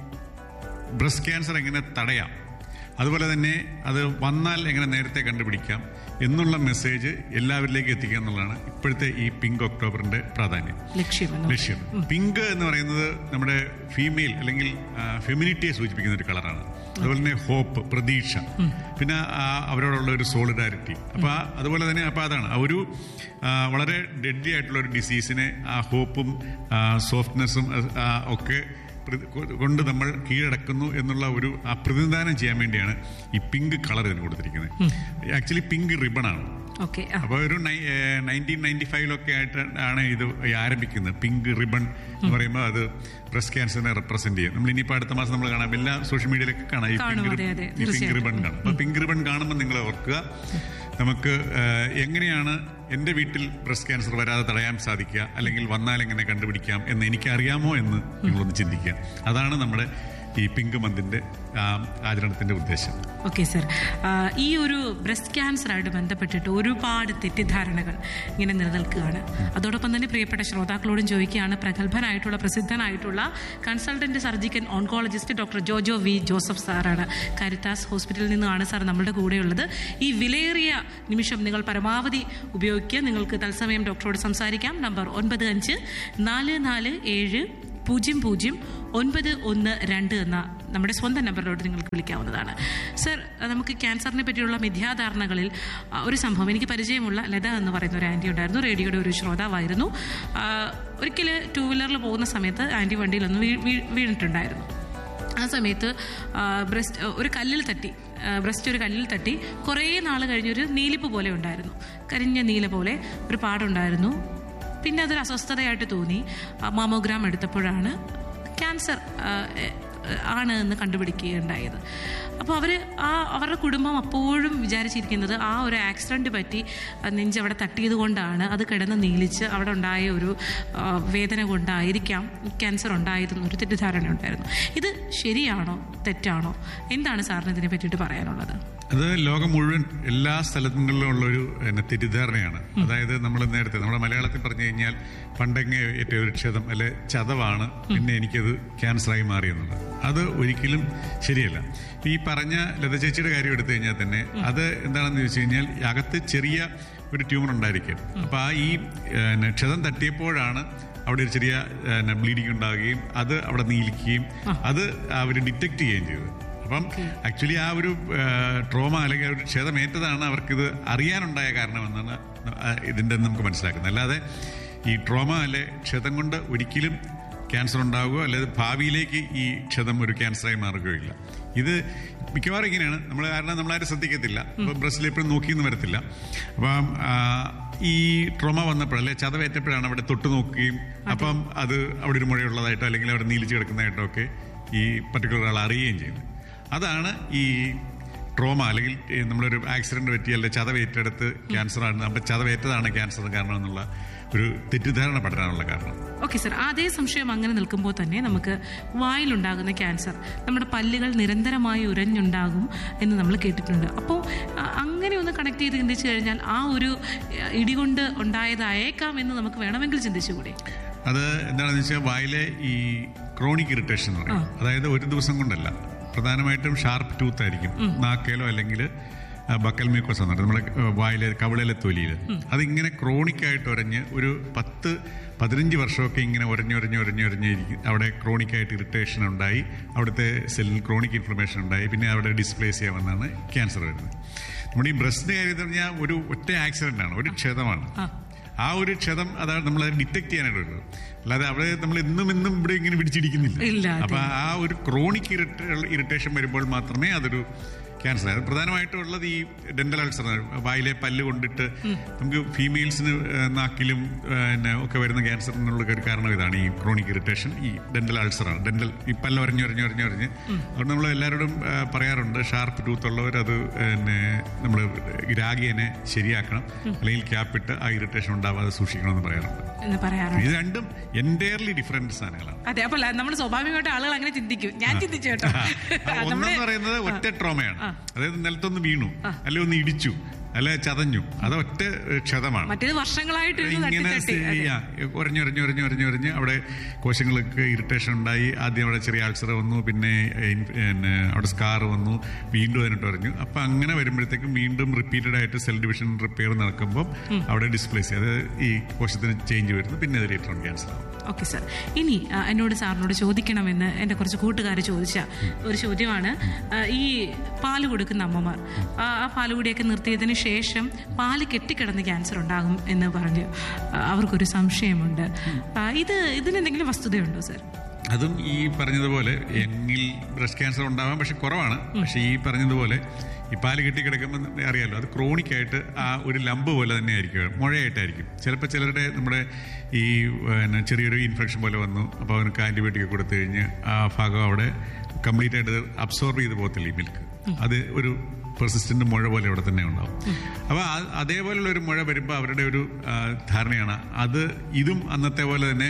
B: ബ്രസ്റ്റ് ക്യാൻസർ എങ്ങനെ തടയാം അതുപോലെ തന്നെ അത് വന്നാൽ എങ്ങനെ നേരത്തെ കണ്ടുപിടിക്കാം എന്നുള്ള മെസ്സേജ് എല്ലാവരിലേക്കും എത്തിക്കുക എന്നുള്ളതാണ് ഇപ്പോഴത്തെ ഈ പിങ്ക് ഒക്ടോബറിന്റെ പ്രാധാന്യം
A: ലക്ഷ്യം എന്ന്
B: ലക്ഷ്യം പിങ്ക് എന്ന് പറയുന്നത് നമ്മുടെ ഫീമെയിൽ അല്ലെങ്കിൽ ഫെമിനിറ്റിയെ സൂചിപ്പിക്കുന്ന ഒരു കളറാണ് അതുപോലെ തന്നെ ഹോപ്പ് പ്രതീക്ഷ പിന്നെ ആ, അവരോടുള്ള ഒരു സോളിഡാരിറ്റി അപ്പൊ ആ- അതുപോലെ തന്നെ അപ്പൊ അതാണ് ആ ഒരു ആ, വളരെ ഡെഡ്ലി ആയിട്ടുള്ള ഒരു ഡിസീസിനെ ആ ഹോപ്പും സോഫ്റ്റ്നെസ്സും ഒക്കെ പ്രതി- കൊണ്ട് നമ്മൾ കീഴടക്കുന്നു എന്നുള്ള ഒരു ആ പ്രതിനിധാനം ചെയ്യാൻ വേണ്ടിയാണ് ഈ പിങ്ക് കളർ ഇതിന് കൊടുത്തിരിക്കുന്നത് ആക്ച്വലി പിങ്ക് റിബൺ ആണ്
A: ഓക്കെ
B: അപ്പോൾ ഒരു നയൻറ്റീൻ നയൻറ്റി ഫൈവിലൊക്കെ ആയിട്ട് ആണ് ഇത് ഈ ആരംഭിക്കുന്നത് പിങ്ക് റിബൺ എന്ന് പറയുമ്പോൾ അത് ബ്രസ്റ്റ് ക്യാൻസറിനെ റെപ്രസെന്റ് ചെയ്യും നമ്മൾ ഇനിയിപ്പോൾ അടുത്ത മാസം നമ്മൾ കാണാം എല്ലാ സോഷ്യൽ മീഡിയയിലൊക്കെ കാണാം ഈ
A: കാണും,
B: പിങ്ക്
A: അതെ, അതെ,
B: ഈ പിങ്ക്
A: തീർച്ചയായിട്ടും.
B: റിബൺ കാണും അപ്പോൾ പിങ്ക് റിബൺ കാണുമ്പോൾ നിങ്ങൾ ഓർക്കുക നമുക്ക് ആ, എങ്ങനെയാണ് എൻ്റെ വീട്ടിൽ ബ്രസ്റ്റ് ക്യാൻസർ വരാതെ തടയാൻ സാധിക്കുക അല്ലെങ്കിൽ വന്നാൽ എങ്ങനെ കണ്ടുപിടിക്കാം എന്ന് എനിക്ക് അറിയാമോ എന്ന് നിങ്ങളൊന്ന് ചിന്തിക്കുക അതാണ് നമ്മുടെ ഈ പിങ്ക് മന്തിന്റെ ആ, ആചരണത്തിന്റെ ഉദ്ദേശം
A: ഓക്കെ സർ ഈ ഒരു ബ്രസ്റ്റ് ക്യാൻസറായിട്ട് ബന്ധപ്പെട്ടിട്ട് ഒരുപാട് തെറ്റിദ്ധാരണകൾ ഇങ്ങനെ നിലനിൽക്കുകയാണ് അതോടൊപ്പം തന്നെ പ്രിയപ്പെട്ട ശ്രോതാക്കളോടും ചോദിക്കുകയാണ് പ്രഗത്ഭനായിട്ടുള്ള പ്രസിദ്ധനായിട്ടുള്ള consultant surgical oncologist doctor Jojo V Joseph സാറാണ് കാരിത്താസ് ഹോസ്പിറ്റലിൽ നിന്നുമാണ് സാർ നമ്മുടെ കൂടെയുള്ളത് ഈ വിലയേറിയ നിമിഷം നിങ്ങൾ പരമാവധി ഉപയോഗിക്കുക നിങ്ങൾക്ക് തത്സമയം ഡോക്ടറോട് സംസാരിക്കാം നമ്പർ ഒൻപത് അഞ്ച് നാല് നാല് ഏഴ് പൂജ്യം പൂജ്യം ഒൻപത് ഒന്ന് രണ്ട് എന്ന നമ്മുടെ സ്വന്തം നമ്പറിലോട്ട് നിങ്ങൾക്ക് വിളിക്കാവുന്നതാണ് സർ നമുക്ക് ക്യാൻസറിനെ പറ്റിയുള്ള മിഥ്യാധാരണകളിൽ ആ, ഒരു സംഭവം എനിക്ക് പരിചയമുള്ള ലത എന്ന് പറയുന്ന ഒരു ആൻറ്റി ഉണ്ടായിരുന്നു റേഡിയോയുടെ ഒരു ശ്രോതാവായിരുന്നു ആ, ഒരിക്കൽ ടൂ വീലറിൽ പോകുന്ന സമയത്ത് ആൻറ്റി വണ്ടിയിലൊന്ന് വീ- വീ- വീണിട്ടുണ്ടായിരുന്നു ആ സമയത്ത് ആ, ബ്രസ്റ്റ് ഒരു കല്ലിൽ തട്ടി ആ, ബ്രസ്റ്റ് ഒരു കല്ലിൽ തട്ടി കുറേ നാൾ കഴിഞ്ഞൊരു നീലിപ്പ് പോലെ ഉണ്ടായിരുന്നു കരിഞ്ഞ നീല പോലെ ഒരു പാടുണ്ടായിരുന്നു പിന്നെ അതൊരു അസ്വസ്ഥതയായിട്ട് തോന്നി ആ, മാമോഗ്രാം എടുത്തപ്പോഴാണ് ക്യാൻസർ ആ, എ- ആണ് എന്ന് കണ്ടുപിടിക്കുകയുണ്ടായത് അപ്പോൾ അവർ ആ അവരുടെ കുടുംബം അപ്പോഴും വിചാരിച്ചിരിക്കുന്നത് ആ ഒരു ആക്സിഡൻറ്റ് പറ്റി ആ, നെഞ്ച് അവിടെ തട്ടിയത് കൊണ്ടാണ് അത് കിടന്ന് നീലിച്ച് അവിടെ ഉണ്ടായ ഒരു ആ, വേദന കൊണ്ടായിരിക്കാം ക്യാൻസർ ഉണ്ടായതെന്ന് ഒരു തെറ്റിദ്ധാരണ ഉണ്ടായിരുന്നു ഇത് ശരിയാണോ തെറ്റാണോ എന്താണ് സാറിന് ഇതിനെ പറ്റിയിട്ട് പറയാനുള്ളത്
B: അത് ലോകം മുഴുവൻ എല്ലാ സ്ഥലങ്ങളിലും ഉള്ള ഒരു പിന്നെ, തെറ്റിദ്ധാരണയാണ് അതായത് നമ്മൾ നേരത്തെ നമ്മുടെ മലയാളത്തിൽ പറഞ്ഞു കഴിഞ്ഞാൽ പണ്ടെങ്ങെ ഏറ്റവും ഒരു ക്ഷതം അല്ലെ ചതവാണ് പിന്നെ എനിക്കത് ക്യാൻസറായി മാറിയെന്നുള്ളത് അത് ഒരിക്കലും ശരിയല്ല ഈ പറഞ്ഞ ലത ചേച്ചിയുടെ കാര്യം എടുത്തു കഴിഞ്ഞാൽ തന്നെ അത് എന്താണെന്ന് ചോദിച്ചു കഴിഞ്ഞാൽ അകത്ത് ചെറിയ ഒരു ട്യൂമർ ഉണ്ടായിരിക്കും അപ്പൊ ആ ഈ പിന്നെ, ക്ഷതം തട്ടിയപ്പോഴാണ് അവിടെ ഒരു ചെറിയ ബ്ലീഡിംഗ് ഉണ്ടാവുകയും അത് അവിടെ നീലിക്കുകയും അത് അവർ ഡിറ്റക്ട് ചെയ്യുകയും ചെയ്തത് അപ്പം ആക്ച്വലി ആ ഒരു ട്രോമ അല്ലെങ്കിൽ ആ ഒരു ക്ഷതമേറ്റതാണ് അവർക്കിത് അറിയാനുണ്ടായ കാരണമെന്നാണ് ആ ഇതിൻ്റെ നമുക്ക് മനസ്സിലാക്കുന്നത് അല്ലാതെ ഈ ട്രോമ അല്ലെ ക്ഷതം കൊണ്ട് ഒരിക്കലും ക്യാൻസർ ഉണ്ടാവുകയോ അല്ലെങ്കിൽ ഭാവിയിലേക്ക് ഈ ക്ഷതം ഒരു ക്യാൻസറായി മാറുകയോ ഇല്ല ഇത് മിക്കവാറും ഇങ്ങനെയാണ് നമ്മൾ കാരണം നമ്മളാരും ശ്രദ്ധിക്കത്തില്ല ഇപ്പം ബ്രസ്റ്റിൽ എപ്പോഴും നോക്കിയെന്ന് വരത്തില്ല അപ്പം ആ, ഈ ട്രോമ വന്നപ്പോൾ അല്ലെ ചതവേറ്റപ്പോഴാണ് അവിടെ തൊട്ട് നോക്കുകയും അപ്പം അത് അവിടെ ഒരു മുഴയുള്ളതായിട്ടോ അല്ലെങ്കിൽ അവിടെ നീലിച്ച് കിടക്കുന്നതായിട്ടോ ഒക്കെ ഈ പർട്ടിക്കുലർ ആൾ അറിയുകയും ചെയ്യുന്നത് അതാണ് ഈ ട്രോമ അല്ലെങ്കിൽ ഈ നമ്മളൊരു ആക്സിഡന്റ് പറ്റി അല്ലെങ്കിൽ ചതവേറ്റെടുത്ത് ക്യാൻസറാണ് അപ്പം ചതവേറ്റതാണ് ക്യാൻസർ കാരണം എന്നുള്ള ഒരു തെറ്റിദ്ധാരണ പഠനമുള്ള കാരണം
A: ഓക്കെ സർ അതേ സംശയം അങ്ങനെ നിൽക്കുമ്പോൾ തന്നെ നമുക്ക് വായിലുണ്ടാകുന്ന ക്യാൻസർ നമ്മുടെ പല്ലുകൾ നിരന്തരമായി ഉരഞ്ഞുണ്ടാകും എന്ന് നമ്മൾ കേട്ടിട്ടുണ്ട് അപ്പോൾ അ- അങ്ങനെ ഒന്ന് കണക്ട് ചെയ്ത് ചിന്തിച്ചു കഴിഞ്ഞാൽ ആ ഒരു അഹ്, ഇടികൊണ്ട് ഉണ്ടായതായേക്കാം എന്ന് നമുക്ക് വേണമെങ്കിൽ ചിന്തിച്ചുകൂടെ
B: അത് എന്താണെന്ന് വെച്ചാൽ വായിലെ ഈ ക്രോണിക് ഇറിറ്റേഷൻ എന്ന് പറയും അതായത് ഒരു ദിവസം കൊണ്ടല്ല പ്രധാനമായിട്ടും ഷാർപ്പ് ടൂത്ത് ആയിരിക്കും നാക്കേലോ അല്ലെങ്കിൽ ബക്കൽ മ്യൂക്കോസ് എന്ന് പറയും നമ്മുടെ ആ, വായിലെ കവിളിലെ തൊലിയിൽ അതിങ്ങനെ ക്രോണിക് ആയിട്ട് ഉരഞ്ഞ് ഒരു പത്ത് പതിനഞ്ച് വർഷമൊക്കെ ഇങ്ങനെ ഉരഞ്ഞുരഞ്ഞ് ഉരഞ്ഞുരഞ്ഞ് ഇരിക്കും അവിടെ ക്രോണിക് ആയിട്ട് ഇറിറ്റേഷൻ ഉണ്ടായി അവിടുത്തെ സെല്ലിൽ ക്രോണിക് ഇൻഫ്ലമേഷൻ ഉണ്ടായി പിന്നെ അവിടെ ഡിസ്പ്ലേസ് ചെയ്യാമെന്നാണ് ക്യാൻസർ വരുന്നത് നമ്മുടെ ഈ ബ്രസ്റ്റിന്റെ കാര്യം എന്ന് പറഞ്ഞാൽ ഒരു ഒറ്റ ആക്സിഡന്റ് ആണ് ഒരു ക്ഷതമാണ് ആ ഒരു ക്ഷതം അതാണ് നമ്മൾ ഡിറ്റക്ട് ചെയ്യാനായിട്ടുള്ളത് അല്ലാതെ അവിടെ നമ്മൾ എന്നും എന്നും ഇവിടെ ഇങ്ങനെ
A: ഇല്ല,
B: പിടിച്ചിരിക്കുന്നില്ല
A: അതെ.
B: അപ്പൊ ആ ഒരു ക്രോണിക് ഇറിറ്റേഷൻ വരുമ്പോൾ മാത്രമേ അതൊരു ക്യാൻസർ അത് പ്രധാനമായിട്ടും ഉള്ളത് ഈ ഡെന്റൽ അൾസർ വായിലെ പല്ല് കൊണ്ടിട്ട് നമുക്ക് ഫീമെയിൽസിന് നാക്കിലും ആ, പിന്നെ ഒക്കെ വരുന്ന ക്യാൻസറിനുള്ള ഒരു കാരണം ഇതാണ് ഈ ക്രോണിക് ഇറിറ്റേഷൻ ഈ ഡെന്റൽ അൾസറാണ് ഡെന്റൽ ഈ പല്ല് ഒരഞ്ഞ് ഒരഞ്ഞ് ഒരഞ്ഞ് ഒരഞ്ഞ് അതുകൊണ്ട് നമ്മൾ എല്ലാവരോടും ആ, പറയാറുണ്ട് ഷാർപ്പ് ടൂത്ത് ഉള്ളവർ അത് പിന്നെ നമ്മൾ രാഗിയനെ ശരിയാക്കണം അല്ലെങ്കിൽ ക്യാപ്പിട്ട് ആ ഇറിറ്റേഷൻ ഉണ്ടാവാതെ സൂക്ഷിക്കണമെന്ന് പറയാറുണ്ട്
A: എന്ന് പറയാറുണ്ട്
B: ഇത് രണ്ടും എൻറ്റയർലി ഡിഫറെന്റ് സാധനങ്ങളാണ്
A: അതെ അപ്പോൾ നമ്മൾ സ്വാഭാവികമായിട്ട് ആളുകൾ അങ്ങനെ ചിന്തിക്കും ഞാൻ ചിന്തിച്ചു കേട്ടോ
B: അത്
A: നമ്മള്
B: ഒന്നെന്ന് പറയുന്നത് ഒറ്റ ട്രോമയാണ് അതായത് നിലത്തൊന്ന് വീണു അല്ലെ ഒന്ന് ഇടിച്ചു അല്ലെ ചതഞ്ഞു അത് ഒറ്റ ഏഹ്, ക്ഷതമാണ്
A: മറ്റേത് വർഷങ്ങളായിട്ട് ഇരുന്ന് തട്ടി
B: ഇങ്ങനെ
A: തട്ടി അതെ.
B: ചെയ്യാ ഒരഞ്ഞൊരഞ്ഞ് ഒരഞ്ഞ് ഒരഞ്ഞ് ഒരഞ്ഞ് അവിടെ കോശങ്ങൾക്ക് ഇറിറ്റേഷൻ ഉണ്ടായി ആദ്യം അവിടെ ചെറിയ അൾസർ വന്നു പിന്നെ ഇൻ- പിന്നെ അവിടെ സ്കാർ വന്നു വീണ്ടും അതിനിട്ട് ഒരഞ്ഞു അപ്പൊ അങ്ങനെ വരുമ്പോഴത്തേക്കും വീണ്ടും റിപ്പീറ്റഡ് ആയിട്ട് സെൽ ഡിവിഷൻ റിപ്പയർ നടക്കുമ്പോൾ അവിടെ ഡിസ്പ്ലേസ് അത് ഈ കോശത്തിന് ചേഞ്ച് വരുന്നു പിന്നെ അത് റിട്ടേൺ ക്യാൻസർ ആവും
A: ഓക്കെ സാർ ഇനി ആ, എന്നോട് സാറിനോട് ചോദിക്കണമെന്ന് എൻ്റെ കുറച്ച് കൂട്ടുകാർ ചോദിച്ച ഒരു ചോദ്യമാണ് ആ, ഈ പാല് കൊടുക്കുന്ന അമ്മമാർ ആ ആ പാല് കൂടിയൊക്കെ നിർത്തിയതിന് ശേഷം പാല് കെട്ടിക്കിടന്ന് ക്യാൻസർ ഉണ്ടാകും എന്ന് പറഞ്ഞ് ആ, അവർക്കൊരു സംശയമുണ്ട് ആ, ഇത് ഇതിനെന്തെങ്കിലും വസ്തുതയുണ്ടോ സാർ
B: അതും ഈ പറഞ്ഞതുപോലെ എങ്ങിൽ ബ്രസ്റ്റ് ക്യാൻസർ ഉണ്ടാവാം പക്ഷെ കുറവാണ് പക്ഷെ ഈ പറഞ്ഞതുപോലെ ഈ പാല് കെട്ടിക്കിടക്കുമ്പോൾ അറിയാലോ അത് ക്രോണിക് ആയിട്ട് ആ ഒരു ലംബ് പോലെ തന്നെ ആയിരിക്കും മുഴയായിട്ടായിരിക്കും ചിലപ്പോൾ ചിലരുടെ നമ്മുടെ ഈ പിന്നെ ചെറിയൊരു ഇൻഫെക്ഷൻ പോലെ വന്നു അപ്പോൾ അവർക്ക് ആൻറ്റിബയോട്ടിക് കൊടുത്തു കഴിഞ്ഞ് ആ ഭാഗം അവിടെ കംപ്ലീറ്റ് ആയിട്ട് അബ്സോർബ് ചെയ്ത് പോകത്തില്ല ഈ മിൽക്ക് അത് ഒരു പെർസിസ്റ്റന്റ് മുഴ പോലെ അവിടെ തന്നെ ഉണ്ടാവും അപ്പോൾ അതേപോലുള്ള ഒരു മുഴ വരുമ്പോൾ അവരുടെ ഒരു ആ, ധാരണയാണ് അത് ഇതും അന്നത്തെ പോലെ തന്നെ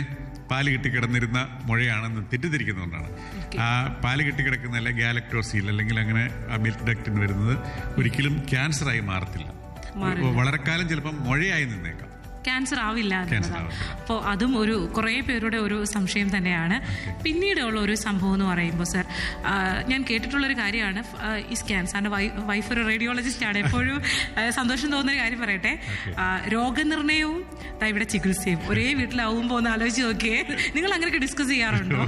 B: പാല് കെട്ടി കിടന്നിരുന്ന മുഴയാണെന്ന് തെറ്റിദ്ധരിക്കുന്നതുകൊണ്ടാണ് ആ പാല് കെട്ടി കിടക്കുന്ന അല്ലെങ്കിൽ ഗാലക്ടോസിൽ അല്ലെങ്കിൽ അങ്ങനെ ആ മിൽക്ക് ഡക്റ്റിന് വരുന്നത് ഒരിക്കലും ക്യാൻസറായി മാറത്തില്ല വളരെ കാലം ചിലപ്പം മുഴയായി നിന്നേക്കാം
A: ക്യാൻസർ ആവില്ല
B: Cancer
A: എന്നുള്ളതാണ്
B: ആവില്ല.
A: അപ്പോൾ അതും ഒരു കുറേ പേരുടെ ഒരു സംശയം തന്നെയാണ് പിന്നീടുള്ള ഒരു സംഭവം എന്ന് പറയുമ്പോൾ സർ ആ, ഞാൻ കേട്ടിട്ടുള്ളൊരു കാര്യമാണ് ഫ്- ആ, ഈ സ്കാൻ സാറിൻ്റെ വൈഫ് ഒരു റേഡിയോളജിസ്റ്റ് ആണ് എപ്പോഴും ആ, സന്തോഷം തോന്നുന്ന ഒരു കാര്യം പറയട്ടെ ആ, രോഗനിർണയവും ദാ ഇവിടെ ചികിത്സയും ഒരേ വീട്ടിലാവുമ്പോൾ ഒന്ന് ആലോചിച്ച് നോക്കിയേ നിങ്ങൾ അങ്ങനെയൊക്കെ ഡിസ്കസ് ചെയ്യാറുണ്ടോ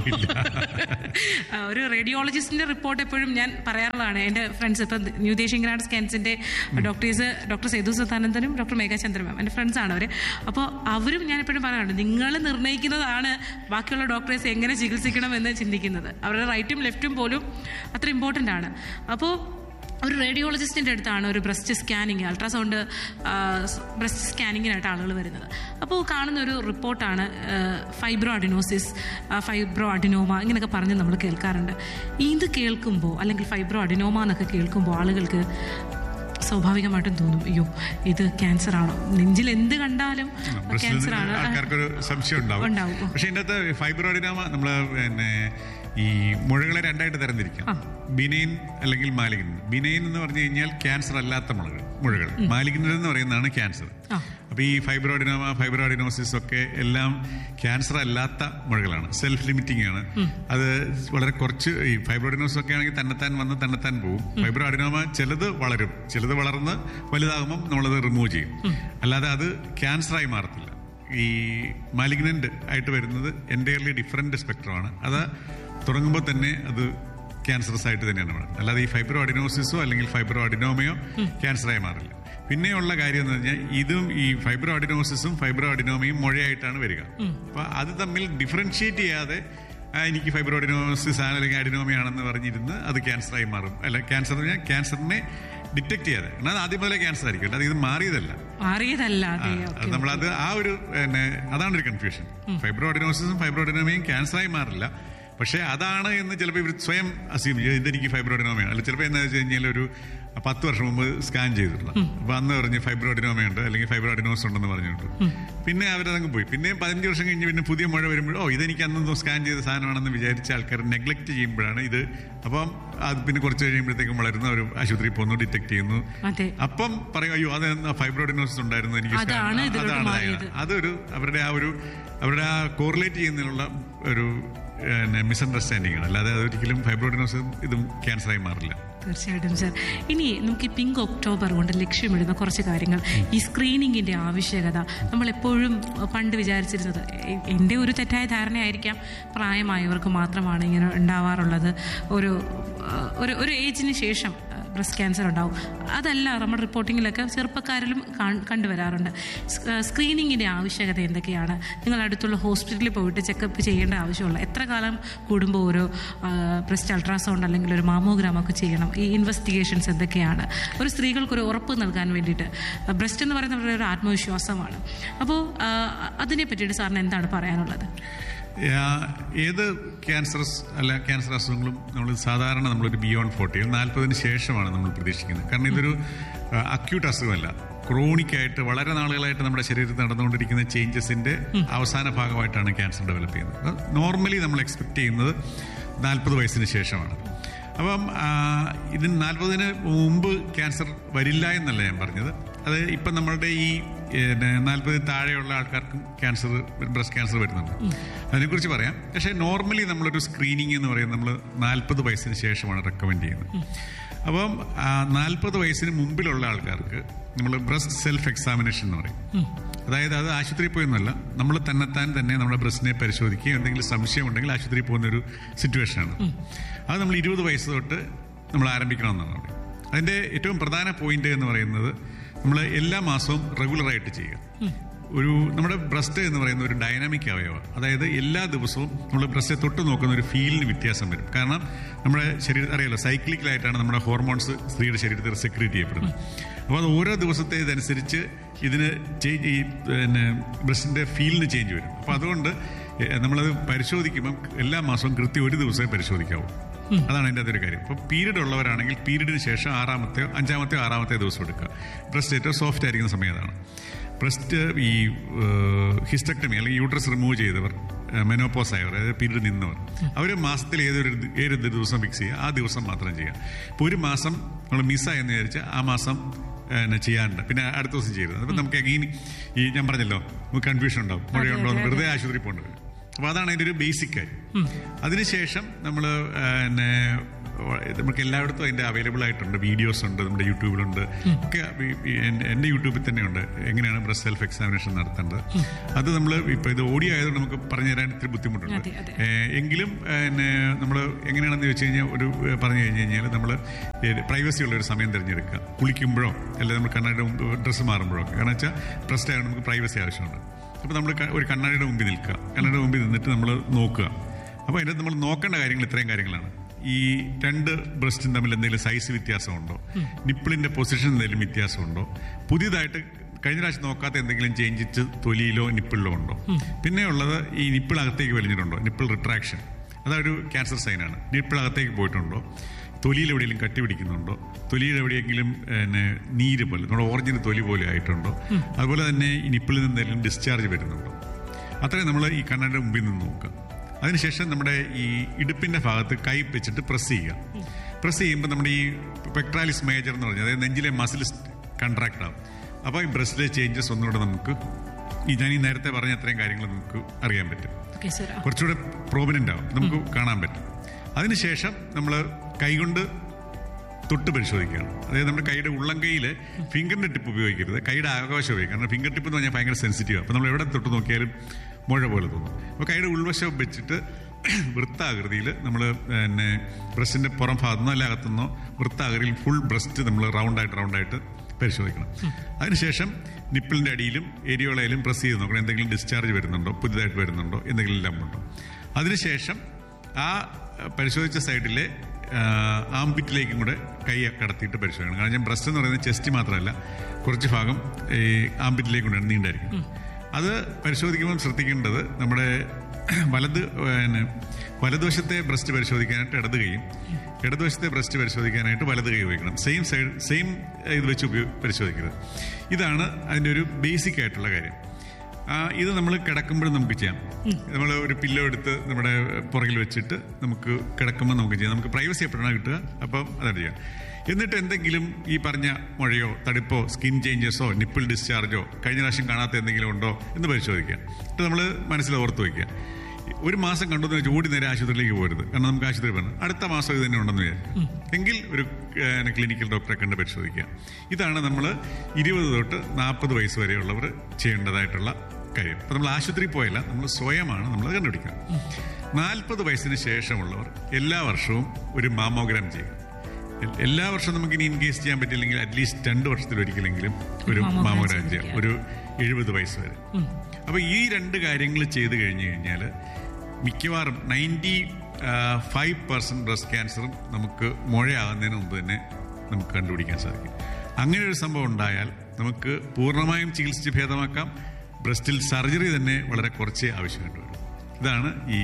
A: ആ, ഒരു റേഡിയോളജിസ്റ്റിന്റെ റിപ്പോർട്ട് എപ്പോഴും ഞാൻ പറയാറുള്ളതാണ് എൻ്റെ ഫ്രണ്ട്സ് ഇപ്പം ന്യൂ ദേശിംഗ്രാഡ് സ്കാൻസിന്റെ ഡോക്ടേഴ്സ് ഡോക്ടർ സേതു സത്താനന്ദനും ഡോക്ടർ മേഘാചന്ദ്രൻ മാം എൻ്റെ ഫ്രണ്ട്സാണ് അവർ അപ്പോൾ അവരും ഞാൻ എപ്പോഴും പറയാറുണ്ട് നിങ്ങൾ നിർണ്ണയിക്കുന്നതാണ് ബാക്കിയുള്ള ഡോക്ടേഴ്സ് എങ്ങനെ ചികിത്സിക്കണം എന്ന് ചിന്തിക്കുന്നത് അവരുടെ റൈറ്റും ലെഫ്റ്റും പോലും അത്ര ഇമ്പോർട്ടൻ്റ് ആണ് അപ്പോൾ ഒരു റേഡിയോളജിസ്റ്റിൻ്റെ അടുത്താണ് ഒരു ബ്രസ്റ്റ് സ്കാനിങ് അൾട്രാസൗണ്ട് ബ്രസ്റ്റ് സ്കാനിങ്ങിനായിട്ട് ആളുകൾ വരുന്നത് അപ്പോൾ കാണുന്ന ഒരു റിപ്പോർട്ടാണ് ഫൈബ്രോ അഡിനോസിസ് ഫൈബ്രോ അഡിനോമ ഇങ്ങനെയൊക്കെ പറഞ്ഞ് നമ്മൾ കേൾക്കാറുണ്ട് ഇത് കേൾക്കുമ്പോൾ അല്ലെങ്കിൽ ഫൈബ്രോ അഡിനോമ എന്നൊക്കെ കേൾക്കുമ്പോൾ ആളുകൾക്ക് സ്വാഭാവികമായിട്ടും തോന്നും അയ്യോ ഇത് ക്യാൻസർ ആണോ നെഞ്ചിൽ എന്ത് കണ്ടാലും ക്യാൻസർ ആണ്
B: ആൾക്കാർക്കൊരു സംശയം ഉണ്ടാവും
A: ഉണ്ടാവും.
B: പക്ഷെ ഇതിന്റെ അകത്ത് ഫൈബ്രോയിഡിനാമ നമ്മള് പിന്നെ ഈ മുഴകളെ രണ്ടായിട്ട് തരംതിരിക്കാം ബിനൈൻ അല്ലെങ്കിൽ മാലിഗ്നൻ ബിനൈൻ എന്ന് പറഞ്ഞു കഴിഞ്ഞാൽ ക്യാൻസർ അല്ലാത്ത മുഴകൾ മുഴകൾ മാലിഗ്നൻ എന്ന് പറയുന്നതാണ് ക്യാൻസർ
A: ആ.
B: അപ്പൊ ഈ ഫൈബ്രോയിഡിനോമ ഫൈബ്രോയിഡിനോസിസ് ഒക്കെ എല്ലാം ക്യാൻസർ അല്ലാത്ത മുഴകളാണ് സെൽഫ് ലിമിറ്റിംഗ് ആണ് അത് വളരെ കുറച്ച് ഈ ഫൈബ്രോയിഡിനോസിസ് ഒക്കെ ആണെങ്കിൽ തന്നെത്താൻ വന്ന് തന്നെത്താൻ പോകും ഫൈബ്രോയിഡിനോമ ചിലത് വളരും ചിലത് വളർന്ന് വലുതാകുമ്പം നമ്മളത് റിമൂവ് ചെയ്യും അല്ലാതെ അത് ക്യാൻസറായി മാറത്തില്ല ഈ മാലിഗ്നന്റ് ആയിട്ട് വരുന്നത് എൻറ്റയർലി ഡിഫറെന്റ് സ്പെക്ട്രമാണ് അത് തുടങ്ങുമ്പോൾ തന്നെ അത് ക്യാൻസറസ് ആയിട്ട് തന്നെയാണ് വരുന്നത് അല്ലാതെ ഈ ഫൈബ്രോ അഡിനോസിസോ അല്ലെങ്കിൽ ഫൈബ്രോ അഡിനോമയോ ക്യാൻസറായി മാറില്ല പിന്നെയുള്ള കാര്യം എന്ന് പറഞ്ഞാൽ ഇതും ഈ ഫൈബ്രോ അഡിനോസിസും ഫൈബ്രോ അഡിനോമയും മുഴയായിട്ടാണ് വരിക അപ്പൊ അത് തമ്മിൽ ഡിഫറൻഷിയേറ്റ് ചെയ്യാതെ ആ, എനിക്ക് ഫൈബ്രോ അഡിനോസിസ് ആണ് അല്ലെങ്കിൽ അഡിനോമയാണെന്ന് പറഞ്ഞിരുന്ന് അത് ക്യാൻസറായി മാറും അല്ല ക്യാൻസർ എന്ന് പറഞ്ഞാൽ ക്യാൻസറിനെ ഡിറ്റക്ട് ചെയ്യാതെ എന്നാൽ അത് ആദ്യം മുതലേ ക്യാൻസർ ആയിരിക്കും അല്ലാതെ ഇത് മാറിയതല്ല
A: മാറിയതല്ല അതെ
B: ആ,
A: ഓക്കെ
B: അത് നമ്മളത് ആ ഒരു പിന്നെ അതാണ് ഒരു കൺഫ്യൂഷൻ ഫൈബ്രോ അഡിനോസിസും ഫൈബ്രോ അഡിനോമയും ക്യാൻസറായി മാറില്ല പക്ഷേ അതാണ് എന്ന് ചിലപ്പോൾ ഇവർ സ്വയം അസ്യൂം ചെയ്യും ഇതെനിക്ക് ഫൈബ്രോ അഡിനോമയാണ് അല്ല ചിലപ്പോൾ എന്താ വെച്ച് കഴിഞ്ഞാൽ ഒരു പത്ത് വർഷം മുമ്പ് സ്കാൻ ചെയ്തിട്ടുള്ള അപ്പൊ അന്ന് പറഞ്ഞ് ഫൈബ്രോ അഡിനോമയുണ്ട് അല്ലെങ്കിൽ ഫൈബ്രോ അഡിനോസ് ഉണ്ടെന്ന് പറഞ്ഞിട്ടുണ്ട് പിന്നെ അവരതങ്ങ് പോയി പിന്നെ പതിനഞ്ച് വർഷം കഴിഞ്ഞ് പിന്നെ പുതിയ മഴ വരുമ്പോൾ ഓ ഇതെനിക്ക് അന്ന് സ്കാൻ ചെയ്ത സാധനമാണെന്ന് വിചാരിച്ച ആൾക്കാർ നെഗ്ലക്ട് ചെയ്യുമ്പോഴാണ് ഇത് അപ്പം അത് പിന്നെ കുറച്ച് കഴിയുമ്പോഴത്തേക്കും വളരുന്ന ഒരു ആശുപത്രിയിൽ പോകുന്നു ഡിറ്റക്ട് ചെയ്യുന്നു
A: അതെ
B: അപ്പം പറയും അയ്യോ അത് ഫൈബ്രോഡിനോസിസ് ഉണ്ടായിരുന്നു എനിക്ക് scan-
A: അതാണ് ഇതിലോട്ട്
B: അതാണ്
A: മാറിയത്.
B: ഇതായത്. അതൊരു അവരുടെ ആ ഒരു അവരുടെ ആ കോറിലേറ്റ് ചെയ്യുന്നതിനുള്ള ഒരു മിസ്അണ്ടർസ്റ്റാൻഡിംഗ് ആണ് അല്ലാതെ അതൊരിക്കലും ഫൈബ്രോഡിനോസിസും ഇതും ക്യാൻസറായി മാറില്ല
A: തീർച്ചയായിട്ടും സർ ഇനി നമുക്ക് ഈ പിങ്ക് ഒക്ടോബർ കൊണ്ട് ലക്ഷ്യമിടുന്ന കുറച്ച് കാര്യങ്ങൾ ഈ സ്ക്രീനിങ്ങിന്റെ ആവശ്യകത നമ്മൾ എപ്പോഴും അഹ്, പണ്ട് വിചാരിച്ചിരുന്നത് എ- എൻ്റെ ഒരു തെറ്റായ ധാരണയായിരിക്കാം പ്രായമായവർക്ക് മാത്രമാണ് ഇങ്ങനെ ഉണ്ടാവാറുള്ളത് ഒരു അഹ്, ഒരു ഒരു ഏജിന് ശേഷം ബ്രസ്റ്റ് ക്യാൻസർ ഉണ്ടാവും അതല്ല നമ്മുടെ റിപ്പോർട്ടിങ്ങിലൊക്കെ ചെറുപ്പക്കാരിലും കാൺ- കണ്ടുവരാറുണ്ട് സ്- ആ, സ്ക്രീനിങ്ങിൻ്റെ ആവശ്യകത എന്തൊക്കെയാണ് നിങ്ങൾ അടുത്തുള്ള ഹോസ്പിറ്റലിൽ പോയിട്ട് ചെക്കപ്പ് ചെയ്യേണ്ട ആവശ്യമുള്ള എത്ര കാലം കൂടുമ്പോൾ ഒരു ബ്രസ്റ്റ് അൾട്രാസൗണ്ട് അല്ലെങ്കിൽ ഒരു മാമോഗ്രാം ഒക്കെ ചെയ്യണം ഈ ഇൻവെസ്റ്റിഗേഷൻസ് എന്തൊക്കെയാണ് ഒരു സ്ത്രീകൾക്ക് ഒരു ഉറപ്പ് നൽകാൻ വേണ്ടിയിട്ട് ബ്രസ്റ്റ് എന്ന് പറയുന്നത് അവരുടെ ഒരു ആത്മവിശ്വാസമാണ് അപ്പോൾ അതിനെ പറ്റിയിട്ട് സാറിന് എന്താണ് പറയാനുള്ളത്
B: ആ, ഏത് ക്യാൻസറസ് അല്ല ക്യാൻസർ അസുഖങ്ങളും നമ്മൾ സാധാരണ നമ്മളൊരു ബിയോണ്ട് ഫോർട്ടി നാൽപ്പതിന് ശേഷമാണ് നമ്മൾ പ്രതീക്ഷിക്കുന്നത് കാരണം ഇതൊരു അക്യൂട്ട് അസുഖമല്ല ക്രോണിക് ആയിട്ട് വളരെ നാളുകളായിട്ട് നമ്മുടെ ശരീരത്തിൽ നടന്നുകൊണ്ടിരിക്കുന്ന ചേഞ്ചസിന്റെ അവസാന ഭാഗമായിട്ടാണ് ക്യാൻസർ ഡെവലപ്പ് ചെയ്യുന്നത് നോർമലി നമ്മൾ എക്സ്പെക്ട് ചെയ്യുന്നത് നാൽപ്പത് വയസ്സിന് ശേഷമാണ് അപ്പം ആ, ഇതിന് നാൽപ്പതിന് മുമ്പ് ക്യാൻസർ വരില്ല എന്നല്ല ഞാൻ പറഞ്ഞത് അത് ഇപ്പം നമ്മളുടെ ഈ നാൽപ്പതിന് താഴെയുള്ള ആൾക്കാർക്കും ക്യാൻസർ ബ്രസ്റ്റ് ക്യാൻസർ വരുന്നുണ്ട് അതിനെക്കുറിച്ച് പറയാം പക്ഷേ നോർമലി നമ്മളൊരു സ്ക്രീനിങ് എന്ന് പറയുന്നത് നമ്മൾ നാൽപ്പത് വയസ്സിന് ശേഷമാണ് റെക്കമെൻഡ് ചെയ്യുന്നത് അപ്പം നാൽപ്പത് വയസ്സിന് മുമ്പിലുള്ള ആൾക്കാർക്ക് നമ്മൾ ബ്രസ്റ്റ് സെൽഫ് എക്സാമിനേഷൻ എന്ന് പറയും അതായത് അത് ആശുപത്രിയിൽ പോയൊന്നുമല്ല നമ്മൾ തന്നെത്താൻ തന്നെ നമ്മുടെ ബ്രസ്റ്റിനെ പരിശോധിക്കുകയും എന്തെങ്കിലും സംശയം ഉണ്ടെങ്കിൽ ആശുപത്രിയിൽ പോകുന്ന ഒരു സിറ്റുവേഷനാണ് അത് നമ്മൾ ഇരുപത് വയസ്സ് തൊട്ട് നമ്മൾ ആരംഭിക്കണമെന്നാണ് അവിടെ അതിൻ്റെ ഏറ്റവും പ്രധാന പോയിന്റ് എന്ന് പറയുന്നത് നമ്മൾ എല്ലാ മാസവും റെഗുലറായിട്ട് ചെയ്യുക ഒരു നമ്മുടെ ബ്രസ്റ്റ് എന്ന് പറയുന്ന ഒരു ഡൈനാമിക് അവയവമാണ് അതായത് എല്ലാ ദിവസവും നമ്മൾ ബ്രസ്റ്റിനെ തൊട്ട് നോക്കുന്ന ഒരു ഫീലിന് വ്യത്യാസം വരും കാരണം നമ്മുടെ ശരീരം അറിയാലോ സൈക്ലിക്കലായിട്ടാണ് നമ്മുടെ ഹോർമോൺസ് സ്ത്രീയുടെ ശരീരത്തിൽ സെക്രീറ്റ് ചെയ്യപ്പെടുന്നത് അപ്പോൾ അത് ഓരോ ദിവസത്തെ ഇതനുസരിച്ച് ഇതിന് ചേഞ്ച് ഈ പിന്നെ ബ്രസ്റ്റിന്റെ ഫീലിന് ചേഞ്ച് വരും അപ്പോൾ അതുകൊണ്ട് എ- നമ്മളത് പരിശോധിക്കുമ്പം എല്ലാ മാസവും കൃത്യം ഒരു ദിവസമേ പരിശോധിക്കാവൂ അതാണ് അതിൻ്റെ അകത്തൊരു കാര്യം ഇപ്പോൾ പീരീഡ് ഉള്ളവരാണെങ്കിൽ പീരീഡിന് ശേഷം ആറാമത്തെയോ അഞ്ചാമത്തെയോ ആറാമത്തെയോ ദിവസം എടുക്കുക ബ്രസ്റ്റ് ഏറ്റവും സോഫ്റ്റ് ആയിരിക്കുന്ന സമയം അതാണ് ബ്രസ്റ്റ് ഈ ഹിസ്റ്റക്ടമി അല്ലെങ്കിൽ യൂട്രസ് റിമൂവ് ചെയ്തവർ മെനോപ്പോസ് ആയവർ അതായത് പീരീഡ് നിന്നവർ അവർ മാസത്തിൽ ഏതൊരു ഏത് ദിവസം ഫിക്സ് ചെയ്യുക ആ ദിവസം മാത്രം ചെയ്യുക ഇപ്പോൾ ഒരു മാസം നമ്മൾ മിസ്സായെന്ന് വിചാരിച്ചാൽ ആ മാസം പിന്നെ ചെയ്യാറുണ്ട് പിന്നെ അടുത്ത ദിവസം ചെയ്യരുത് അപ്പം നമുക്ക് അഗെയിൻ ഈ ഞാൻ പറഞ്ഞല്ലോ നമുക്ക് കൺഫ്യൂഷൻ ഉണ്ടാവും മഴയുണ്ടോ എന്ന് വെറുതെ ആശുപത്രി പോകേണ്ടത് അപ്പോൾ അതാണ് അതിൻ്റെ ഒരു ബേസിക് കാര്യം അതിനുശേഷം നമ്മൾ പിന്നെ നമുക്ക് എല്ലായിടത്തും അതിൻ്റെ അവൈലബിൾ ആയിട്ടുണ്ട് വീഡിയോസ് ഉണ്ട് നമ്മുടെ യൂട്യൂബിലുണ്ട് ഒക്കെ ഈ- ഈ എൻ്റെ- എൻ്റെ യൂട്യൂബിൽ തന്നെയുണ്ട് എങ്ങനെയാണ് ബ്രസ്റ്റ് സെൽഫ് എക്സാമിനേഷൻ നടത്തേണ്ടത് അത് നമ്മൾ ഇപ്പോൾ ഇത് ഓഡിയോ ആയതുകൊണ്ട് നമുക്ക് പറഞ്ഞു തരാൻ ഇത്തിരി ബുദ്ധിമുട്ടുണ്ട്
A: അതെ, അതെ.
B: ഏഹ് എങ്കിലും നമ്മൾ എങ്ങനെയാണെന്ന് വെച്ച് കഴിഞ്ഞാൽ ഒരു ഏഹ് പറഞ്ഞു കഴിഞ്ഞ് കഴിഞ്ഞാൽ നമ്മൾ പ്രൈവസി ഉള്ള ഒരു സമയം തിരഞ്ഞെടുക്കുക കുളിക്കുമ്പോഴോ അല്ലെങ്കിൽ നമ്മൾ കണ്ണാടിയുടെ മുമ്പ് ഡ്രസ്സ് മാറുമ്പോഴോ ഒക്കെ കാരണം വെച്ചാൽ ബ്രസ്റ്റ് ആയതുകൊണ്ട് നമുക്ക് പ്രൈവസി ആവശ്യമുണ്ട് അപ്പോൾ നമ്മൾ ക- ഒരു കണ്ണാടിയുടെ മുമ്പിൽ നിൽക്കുക കണ്ണാടിയുടെ മുമ്പിൽ നിന്നിട്ട് നമ്മൾ നോക്കുക അപ്പോൾ അതിൻ്റെ നമ്മൾ നോക്കേണ്ട കാര്യങ്ങൾ ഇത്രയും കാര്യങ്ങളാണ് ഈ രണ്ട് ബ്രസ്റ്റും തമ്മിൽ എന്തെങ്കിലും സൈസ് വ്യത്യാസമുണ്ടോ നിപ്പിളിന്റെ പൊസിഷൻ എന്തെങ്കിലും വ്യത്യാസമുണ്ടോ പുതിയതായിട്ട് കഴിഞ്ഞ പ്രാവശ്യം നോക്കാത്ത എന്തെങ്കിലും ചേഞ്ചിച്ച് തൊലിയിലോ നിപ്പിളിലോ ഉണ്ടോ പിന്നെ ഉള്ളത് ഈ നിപ്പിൾ അകത്തേക്ക് വലിഞ്ഞിട്ടുണ്ടോ നിപ്പിൾ റിട്രാക്ഷൻ അതൊരു ക്യാൻസർ സൈനാണ് നിപ്പിൾ അകത്തേക്ക് പോയിട്ടുണ്ടോ തൊലിയിൽ എവിടെയെങ്കിലും കട്ടി പിടിക്കുന്നുണ്ടോ തൊലിയിൽ എവിടെയെങ്കിലും പിന്നെ നീര് പോലെ നമ്മുടെ ഓറിജിനൽ തൊലി പോലെ ആയിട്ടുണ്ടോ അതുപോലെ തന്നെ ഈ നിപ്പിളിൽ നിന്ന് എന്തെങ്കിലും ഡിസ്ചാർജ് വരുന്നുണ്ടോ അത്രയും നമ്മൾ ഈ കണ്ണന്റെ മുമ്പിൽ നിന്ന് നോക്കുക അതിനുശേഷം നമ്മുടെ ഈ ഇടുപ്പിന്റെ ഭാഗത്ത് കൈ വെച്ചിട്ട് പ്രസ് ചെയ്യുക പ്രസ് ചെയ്യുമ്പോൾ നമ്മുടെ ഈ പെക്ട്രാലിസ് മേജർ എന്ന് പറഞ്ഞാൽ അതായത് നെഞ്ചിലെ മസിൽ കൺട്രാക്ട് ആവും അപ്പോൾ ഈ ബ്രസ്റ്റിലെ ചേഞ്ചസ് ഒന്നുകൂടെ നമുക്ക് ഈ ഞാൻ ഈ നേരത്തെ പറഞ്ഞ അത്രയും കാര്യങ്ങൾ നമുക്ക് അറിയാൻ പറ്റും
A: ഓക്കെ സർ
B: കുറച്ചുകൂടെ പ്രോമിനൻ്റ് ആവും നമുക്ക് കാണാൻ പറ്റും അതിനുശേഷം നമ്മൾ കൈകൊണ്ട് തൊട്ട് പരിശോധിക്കുകയാണ് അതായത് നമ്മുടെ കൈയുടെ ഉള്ളം കൈയിൽ ഫിംഗറിന്റെ ടിപ്പ് ഉപയോഗിക്കരുത് കൈയുടെ ആകാശം ഉപയോഗിക്കുക കാരണം ഫിംഗർ ടിപ്പ് എന്ന് പറഞ്ഞാൽ ഭയങ്കര സെൻസിറ്റീവ് അപ്പോൾ നമ്മൾ എവിടെ തൊട്ട് നോക്കിയാലും മുഴ പോലെ തോന്നും അപ്പോൾ കൈയുടെ ഉൾവശം വെച്ചിട്ട് വൃത്താകൃതിയിൽ നമ്മൾ പിന്നെ ബ്രസ്റ്റിന്റെ പുറം ഭാഗത്തുനിന്നോ അല്ല അകത്തുനിന്നോ വൃത്താകൃതിയിൽ ഫുൾ ബ്രസ്റ്റ് നമ്മൾ റൗണ്ടായിട്ട് റൗണ്ടായിട്ട് പരിശോധിക്കണം അതിനുശേഷം നിപ്പിളിന്റെ അടിയിലും ഏരിയോളയിലും പ്രസ് ചെയ്ത് നോക്കണം എന്തെങ്കിലും ഡിസ്ചാർജ് വരുന്നുണ്ടോ പുതിയതായിട്ട് വരുന്നുണ്ടോ എന്തെങ്കിലും ലംബുണ്ടോ അതിനുശേഷം ആ പരിശോധിച്ച സൈഡിലെ ആംബിറ്റിലേക്കും കൂടെ കൈ കടത്തിയിട്ട് പരിശോധിക്കണം കാരണം ഞാൻ ബ്രസ്റ്റ് എന്ന് പറയുന്നത് ചെസ്റ്റ് മാത്രമല്ല കുറച്ച് ഭാഗം ഈ ആംബിറ്റിലേക്ക് കൊണ്ടാണ് നീണ്ടായിരിക്കും അത് പരിശോധിക്കുമ്പോൾ ശ്രദ്ധിക്കേണ്ടത് നമ്മുടെ വലത് പിന്നെ വലതുവശത്തെ ബ്രസ്റ്റ് പരിശോധിക്കാനായിട്ട് ഇടത് കൈയും ഇടതുവശത്തെ ബ്രസ്റ്റ് പരിശോധിക്കാനായിട്ട് വലത് കൈ ഉപയോഗിക്കണം സെയിം സൈഡ് സെയിം ഇത് വെച്ച് ഉപയോഗ പരിശോധിക്കരുത് ഇതാണ് അതിൻ്റെ ഒരു ബേസിക് ആയിട്ടുള്ള കാര്യം ആ, ഇത് നമ്മൾ കിടക്കുമ്പോഴും നമുക്ക് ചെയ്യാം നമ്മൾ ഒരു പില്ലോ എടുത്ത് നമ്മുടെ പുറകിൽ വെച്ചിട്ട് നമുക്ക് കിടക്കുമ്പോൾ നമുക്ക് ചെയ്യാം നമുക്ക് പ്രൈവസി എപ്പോഴാണ് കിട്ടുക അപ്പം അതാണ് ചെയ്യാം എന്നിട്ട് എന്തെങ്കിലും ഈ പറഞ്ഞ മുഴയോ തടുപ്പോ സ്കിൻ ചേഞ്ചസോ നിപ്പിൾ ഡിസ്ചാർജോ കഴിഞ്ഞ പ്രാവശ്യം കാണാത്ത എന്തെങ്കിലും ഉണ്ടോ എന്ന് പരിശോധിക്കുക എന്നിട്ട് നമ്മൾ മനസ്സിൽ ഓർത്ത് വയ്ക്കുക ഒരു മാസം കണ്ടെന്ന് വെച്ച് ഓടി നേരെ ആശുപത്രിയിലേക്ക് പോരുത് കാരണം നമുക്ക് ആശുപത്രി പോകണം അടുത്ത മാസം ഇത് തന്നെ ഉണ്ടെന്ന് വിചാരിക്കും എങ്കിൽ ഒരു ഏഹ്, ക്ലിനിക്കൽ ഡോക്ടറെ കണ്ട് പരിശോധിക്കുക ഇതാണ് നമ്മൾ ഇരുപത് തൊട്ട് നാൽപ്പത് വയസ്സ് വരെയുള്ളവർ ചെയ്യേണ്ടതായിട്ടുള്ള കാര്യം അപ്പം നമ്മൾ ആശുപത്രിയിൽ പോയല്ല നമ്മൾ സ്വയമാണ് നമ്മൾ കണ്ടുപിടിക്കുക നാൽപ്പത് വയസ്സിന് ശേഷമുള്ളവർ എല്ലാ വർഷവും ഒരു മാമോഗ്രാം ചെയ്യുക എൽ- എല്ലാ വർഷവും നമുക്ക് ഇനി ഇൻകേസ് ചെയ്യാൻ പറ്റില്ലെങ്കിൽ അറ്റ്ലീസ്റ്റ് രണ്ട് വർഷത്തിൽ ഒരിക്കലെങ്കിലും ഒരു
A: മാമോഗ്രാം
B: മാമോഗ്രാം ചെയ്യാം
A: ചെയ്തിരിക്കുക.
B: ഒരു എഴുപത് വയസ്സ് വരെ അപ്പൊ ഈ രണ്ട് കാര്യങ്ങൾ ചെയ്തു കഴിഞ്ഞു കഴിഞ്ഞാൽ മിക്കവാറും നയൻറ്റി ഫൈവ് പെർസെന്റ് ബ്രസ്റ്റ് ക്യാൻസറും നമുക്ക് മുഴയാകുന്നതിന് മുമ്പ് തന്നെ നമുക്ക് കണ്ടുപിടിക്കാൻ സാധിക്കും അങ്ങനെ ഒരു സംഭവം ഉണ്ടായാൽ നമുക്ക് പൂർണ്ണമായും ചികിത്സിച്ച് ഭേദമാക്കാം ബ്രസ്റ്റിൽ സർജറി തന്നെ വളരെ കുറച്ചേ ആവശ്യമായിട്ട് വരും ഇതാണ് ഈ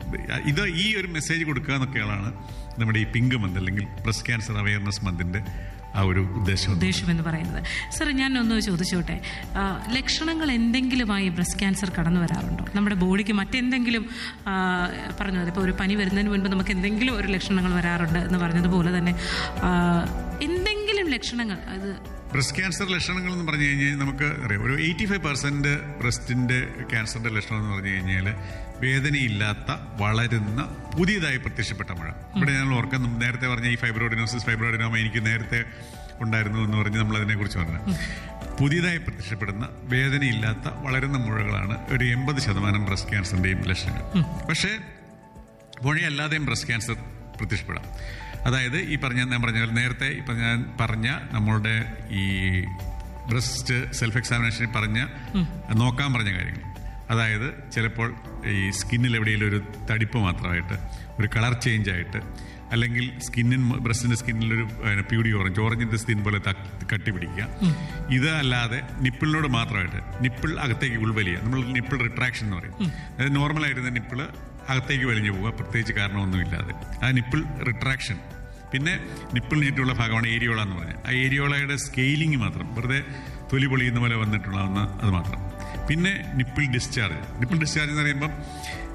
B: ഇത് ഈ ഒരു മെസ്സേജ് കൊടുക്കുക എന്നൊക്കെയാണ് നമ്മുടെ ഈ പിങ്ക് മന്ത് അല്ലെങ്കിൽ ബ്രസ്റ്റ് ക്യാൻസർ അവയർനെസ് മന്തിന്റെ ആ ഒരു ഉദ്ദേശം
A: ഉദ്ദേശം എന്ന് പറയുന്നത് സർ ഞാൻ ഒന്ന് ചോദിച്ചോട്ടെ ആ, ലക്ഷണങ്ങൾ എന്തെങ്കിലുമായി ബ്രസ്റ്റ് ക്യാൻസർ കടന്നു വരാറുണ്ടോ നമ്മുടെ ബോഡിക്ക് മറ്റെന്തെങ്കിലും ആ, പറഞ്ഞത് ഇപ്പോൾ ഒരു പനി വരുന്നതിന് മുൻപ് നമുക്ക് എന്തെങ്കിലും ഒരു ലക്ഷണങ്ങൾ വരാറുണ്ട് എന്ന് പറഞ്ഞതുപോലെ തന്നെ ആ, എന്തെങ്കിലും ലക്ഷണങ്ങൾ അത്
B: ബ്രസ്റ്റ് ക്യാൻസർ ലക്ഷണങ്ങൾ എന്ന് പറഞ്ഞു കഴിഞ്ഞാൽ നമുക്ക് അറിയാം ഒരു എയ്റ്റി ഫൈവ് പെർസെന്റ് ബ്രസ്റ്റിന്റെ ക്യാൻസറിന്റെ ലക്ഷണം എന്ന് പറഞ്ഞു കഴിഞ്ഞാൽ വേദനയില്ലാത്ത വളരുന്ന പുതിയതായി പ്രത്യക്ഷപ്പെട്ട മഴ ഇവിടെ ഞാൻ ഓർക്കാൻ നേരത്തെ പറഞ്ഞ ഈ ഫൈബ്രോഡിനോസിസ് ഫൈബ്രോഡിനോമ എനിക്ക് നേരത്തെ ഉണ്ടായിരുന്നു എന്ന് പറഞ്ഞ് നമ്മൾ അതിനെക്കുറിച്ച് പറഞ്ഞു പുതിയതായി പ്രത്യക്ഷപ്പെടുന്ന വേദനയില്ലാത്ത വളരുന്ന മുഴകളാണ് ഒരു എൺപത് ശതമാനം ബ്രസ്റ്റ് ക്യാൻസറിന്റെയും ലക്ഷണങ്ങൾ പക്ഷേ മുഴയല്ലാതെയും ബ്രസ്റ്റ് ക്യാൻസർ പ്രത്യക്ഷപ്പെടാം അതായത് ഈ പറഞ്ഞ ഞാൻ പറഞ്ഞ പോലെ നേരത്തെ ഇപ്പം ഞാൻ പറഞ്ഞ നമ്മളുടെ ഈ ബ്രസ്റ്റ് സെൽഫ് എക്സാമിനേഷനിൽ പറഞ്ഞ നോക്കാൻ പറഞ്ഞ കാര്യങ്ങൾ അതായത് ചിലപ്പോൾ ഈ സ്കിന്നിൽ എവിടെയെങ്കിലും ഒരു തടിപ്പ് മാത്രമായിട്ട് ഒരു കളർ ചേഞ്ച് ആയിട്ട് അല്ലെങ്കിൽ സ്കിന്നിൻ ബ്രസ്റ്റിന്റെ സ്കിന്നിൽ ഒരു പ്യൂഡി ഓറഞ്ച് ഓറഞ്ചിന്റെ സ്കിൻ പോലെ ത- കട്ടി പിടിക്കുക ഇത് അല്ലാതെ നിപ്പിളിനോട് മാത്രമായിട്ട് നിപ്പിൾ അകത്തേക്ക് ഉൾവലിയ നമ്മൾ നിപ്പിൾ റിട്രാക്ഷൻ എന്ന് പറയും അതായത് നോർമൽ ആയിരുന്ന നിപ്പിള് അകത്തേക്ക് വലിഞ്ഞു പോവുക പ്രത്യേകിച്ച് കാരണമൊന്നുമില്ലാതെ ആ നിപ്പിൾ റിട്രാക്ഷൻ പിന്നെ നിപ്പിളിന് ചുറ്റുമുള്ള ഭാഗമാണ് ഏരിയോള എന്ന് പറഞ്ഞത് ആ ഏരിയോളയുടെ സ്കെയിലിംഗ് മാത്രം വെറുതെ തൊലി പൊളിയുന്ന പോലെ വന്നിട്ടുള്ളതെന്ന് അത് മാത്രം പിന്നെ നിപ്പിൾ ഡിസ്ചാർജ് നിപ്പിൾ ഡിസ്ചാർജ് എന്ന് പറയുമ്പം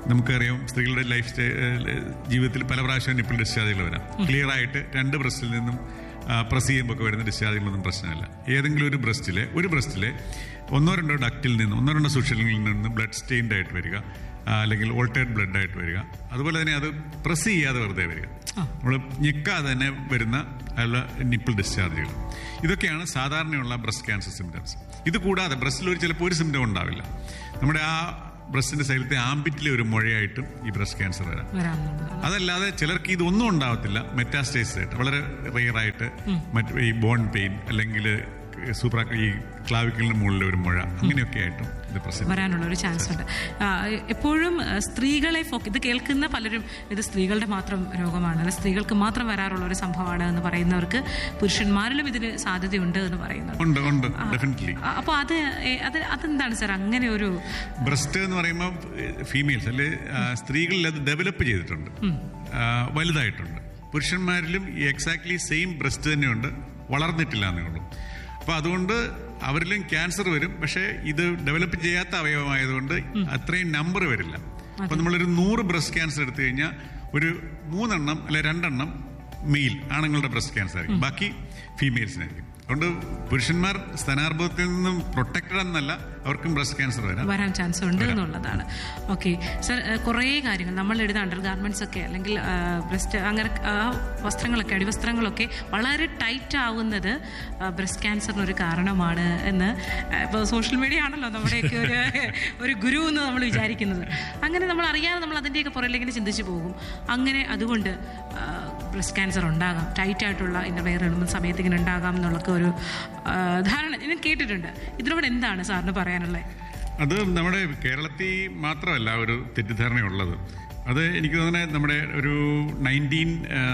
B: നമുക്കറിയാം സ്ത്രീകളുടെ ലൈഫ് സ്റ്റൈ ജീവിതത്തിൽ പല പ്രാവശ്യം നിപ്പിൾ ഡിസ്ചാർജുകൾ വരാം ക്ലിയർ ആയിട്ട് രണ്ട് ബ്രസ്റ്റിൽ നിന്നും പ്രസ് ചെയ്യുമ്പോൾ ഒക്കെ വരുന്ന ഡിസ്ചാർജുകളൊന്നും പ്രശ്നമില്ല ഏതെങ്കിലും ഒരു ബ്രസ്റ്റിലെ ഒരു ബ്രസ്റ്റിലെ ഒന്നോ രണ്ടോ ഡക്റ്റിൽ നിന്ന് ഒന്നോ രണ്ടോ സുഷലിൽ നിന്ന് ബ്ലഡ് സ്റ്റെയിൻഡ് ആയിട്ട് വരിക ആ, അല്ലെങ്കിൽ ഓൾട്ടേഡ് ബ്ലഡ് ആയിട്ട് വരിക അതുപോലെ തന്നെ അത് പ്രസ് ചെയ്യാതെ വെറുതെ വരിക നമ്മൾ ഞെക്കാതെ തന്നെ വരുന്ന ഉള്ള നിപ്പിൾ ഡിസ്ചാർജുകൾ ഇതൊക്കെയാണ് സാധാരണയുള്ള ബ്രസ്റ്റ് ക്യാൻസർ സിംറ്റംസ് ഇത് കൂടാതെ ബ്രസ്റ്റിൽ ഒരു ചിലപ്പോൾ ഒരു സിംറ്റം ഉണ്ടാവില്ല നമ്മുടെ ആ ബ്രസ്റ്റിന്റെ സൈഡിലത്തെ ആംബിറ്റിലെ ഒരു മുഴയായിട്ടും ഈ ബ്രസ്റ്റ് ക്യാൻസർ വരാം
A: വരാമെന്നുള്ളതാണ്
B: അതല്ലാതെ ചിലർക്ക് ഇതൊന്നും ഉണ്ടാവത്തില്ല മെറ്റാസ്റ്റൈസ് ആയിട്ട് വളരെ റെയർ ആയിട്ട് മറ്റ് ഈ ബോൺ പെയിൻ അല്ലെങ്കിൽ സൂപ്ര ഈ ക്ലാവിക്കലിന് മുകളിൽ ഒരു മുഴ അങ്ങനെയൊക്കെ ആയിട്ടും ഇത് പ്രശ്നം
A: വരാനുള്ള ഒരു ചാൻസ് ഉണ്ട് ആ, എപ്പോഴും ആ, സ്ത്രീകളെ ഫോക്ക് ഇത് കേൾക്കുന്ന പലരും ഇത് സ്ത്രീകളുടെ മാത്രം രോഗമാണ് അല്ലെ സ്ത്രീകൾക്ക് മാത്രം വരാറുള്ള ഒരു സംഭവമാണ് എന്ന് പറയുന്നവർക്ക് പുരുഷന്മാരിലും ഇതിന് സാധ്യതയുണ്ട് എന്ന് പറയുന്നത്
B: ഉണ്ട് ഉണ്ട് ഡെഫിനറ്റ്ലി
A: ആ, അപ്പൊ അത് ഏ, അത് അതെന്താണ് സാർ അങ്ങനെ ഒരു
B: ബ്രസ്റ്റ് എന്ന് പറയുമ്പോൾ ഫീമെയിൽസ് അല്ലെ ആ, സ്ത്രീകളിൽ അത് ഡെവലപ്പ് ചെയ്തിട്ടുണ്ട് ആ, വലുതായിട്ടുണ്ട് പുരുഷന്മാരിലും ഈ എക്സാക്ട്ലി സെയിം ബ്രസ്റ്റ് തന്നെയുണ്ട് വളർന്നിട്ടില്ല എന്നേ ഉള്ളൂ അപ്പൊ അതുകൊണ്ട് അവരിലും ക്യാൻസർ വരും പക്ഷേ ഇത് ഡെവലപ്പ് ചെയ്യാത്ത അവയവമായതുകൊണ്ട് അത്രയും നമ്പർ വരില്ല അപ്പൊ നമ്മളൊരു നൂറ് ബ്രസ്റ്റ് ക്യാൻസർ എടുത്തു കഴിഞ്ഞാൽ ഒരു മൂന്നെണ്ണം അല്ലെ രണ്ടെണ്ണം മെയിൽ ആണുങ്ങളുടെ ബ്രസ്റ്റ് ക്യാൻസർ ആയിരിക്കും ബാക്കി ഫീമെയിൽസിനായിരിക്കും അതുകൊണ്ട് പുരുഷന്മാർ സ്ഥാനാർബുദത്തിൽ നിന്നും പ്രൊട്ടക്റ്റഡ് എന്നല്ല അവർക്കും ബ്രസ്റ്റ് ക്യാൻസർ വരാം
A: വരാൻ ചാൻസ് ഉണ്ട് എന്നുള്ളതാണ് ഓക്കെ സർ കുറേ കാര്യങ്ങൾ നമ്മൾ ഇടുന്ന അണ്ടർ ഗാർമെന്റ്സ് ഒക്കെ അല്ലെങ്കിൽ ബ്രസ്റ്റ് അങ്ങനെ ആ, വസ്ത്രങ്ങളൊക്കെ അടിവസ്ത്രങ്ങളൊക്കെ വളരെ ടൈറ്റ് ആവുന്നത് ബ്രസ്റ്റ് ക്യാൻസറിന് ഒരു കാരണമാണ് എന്ന് ഇപ്പോൾ സോഷ്യൽ മീഡിയ ആണല്ലോ നമ്മുടെയൊക്കെ ഒരു ഒരു ഗുരു എന്ന് നമ്മൾ വിചാരിക്കുന്നത് അങ്ങനെ നമ്മൾ അറിയാതെ നമ്മൾ അതിൻ്റെയൊക്കെ പുറകിലേക്ക് ചിന്തിച്ചു പോകും അങ്ങനെ അതുകൊണ്ട് ബ്രസ്റ്റ് ക്യാൻസർ ഉണ്ടാകാം ടൈറ്റ് ആയിട്ടുള്ള ഇന്നർവെയർ ഇടുന്ന സമയത്ത് ഇങ്ങനെ ഉണ്ടാകാം എന്നുള്ളൊക്കെ ഒരു ആ, ധാരണ ഞാൻ കേട്ടിട്ടുണ്ട് ഇതിനോട് എന്താണ് സാറിന് പറയാനുള്ളത്
B: അത് നമ്മുടെ കേരളത്തിൽ മാത്രമല്ല ഒരു തെറ്റിദ്ധാരണയുള്ളത് അത് എനിക്ക് തോന്നുന്നത് നമ്മുടെ ഒരു നയൻറ്റീൻ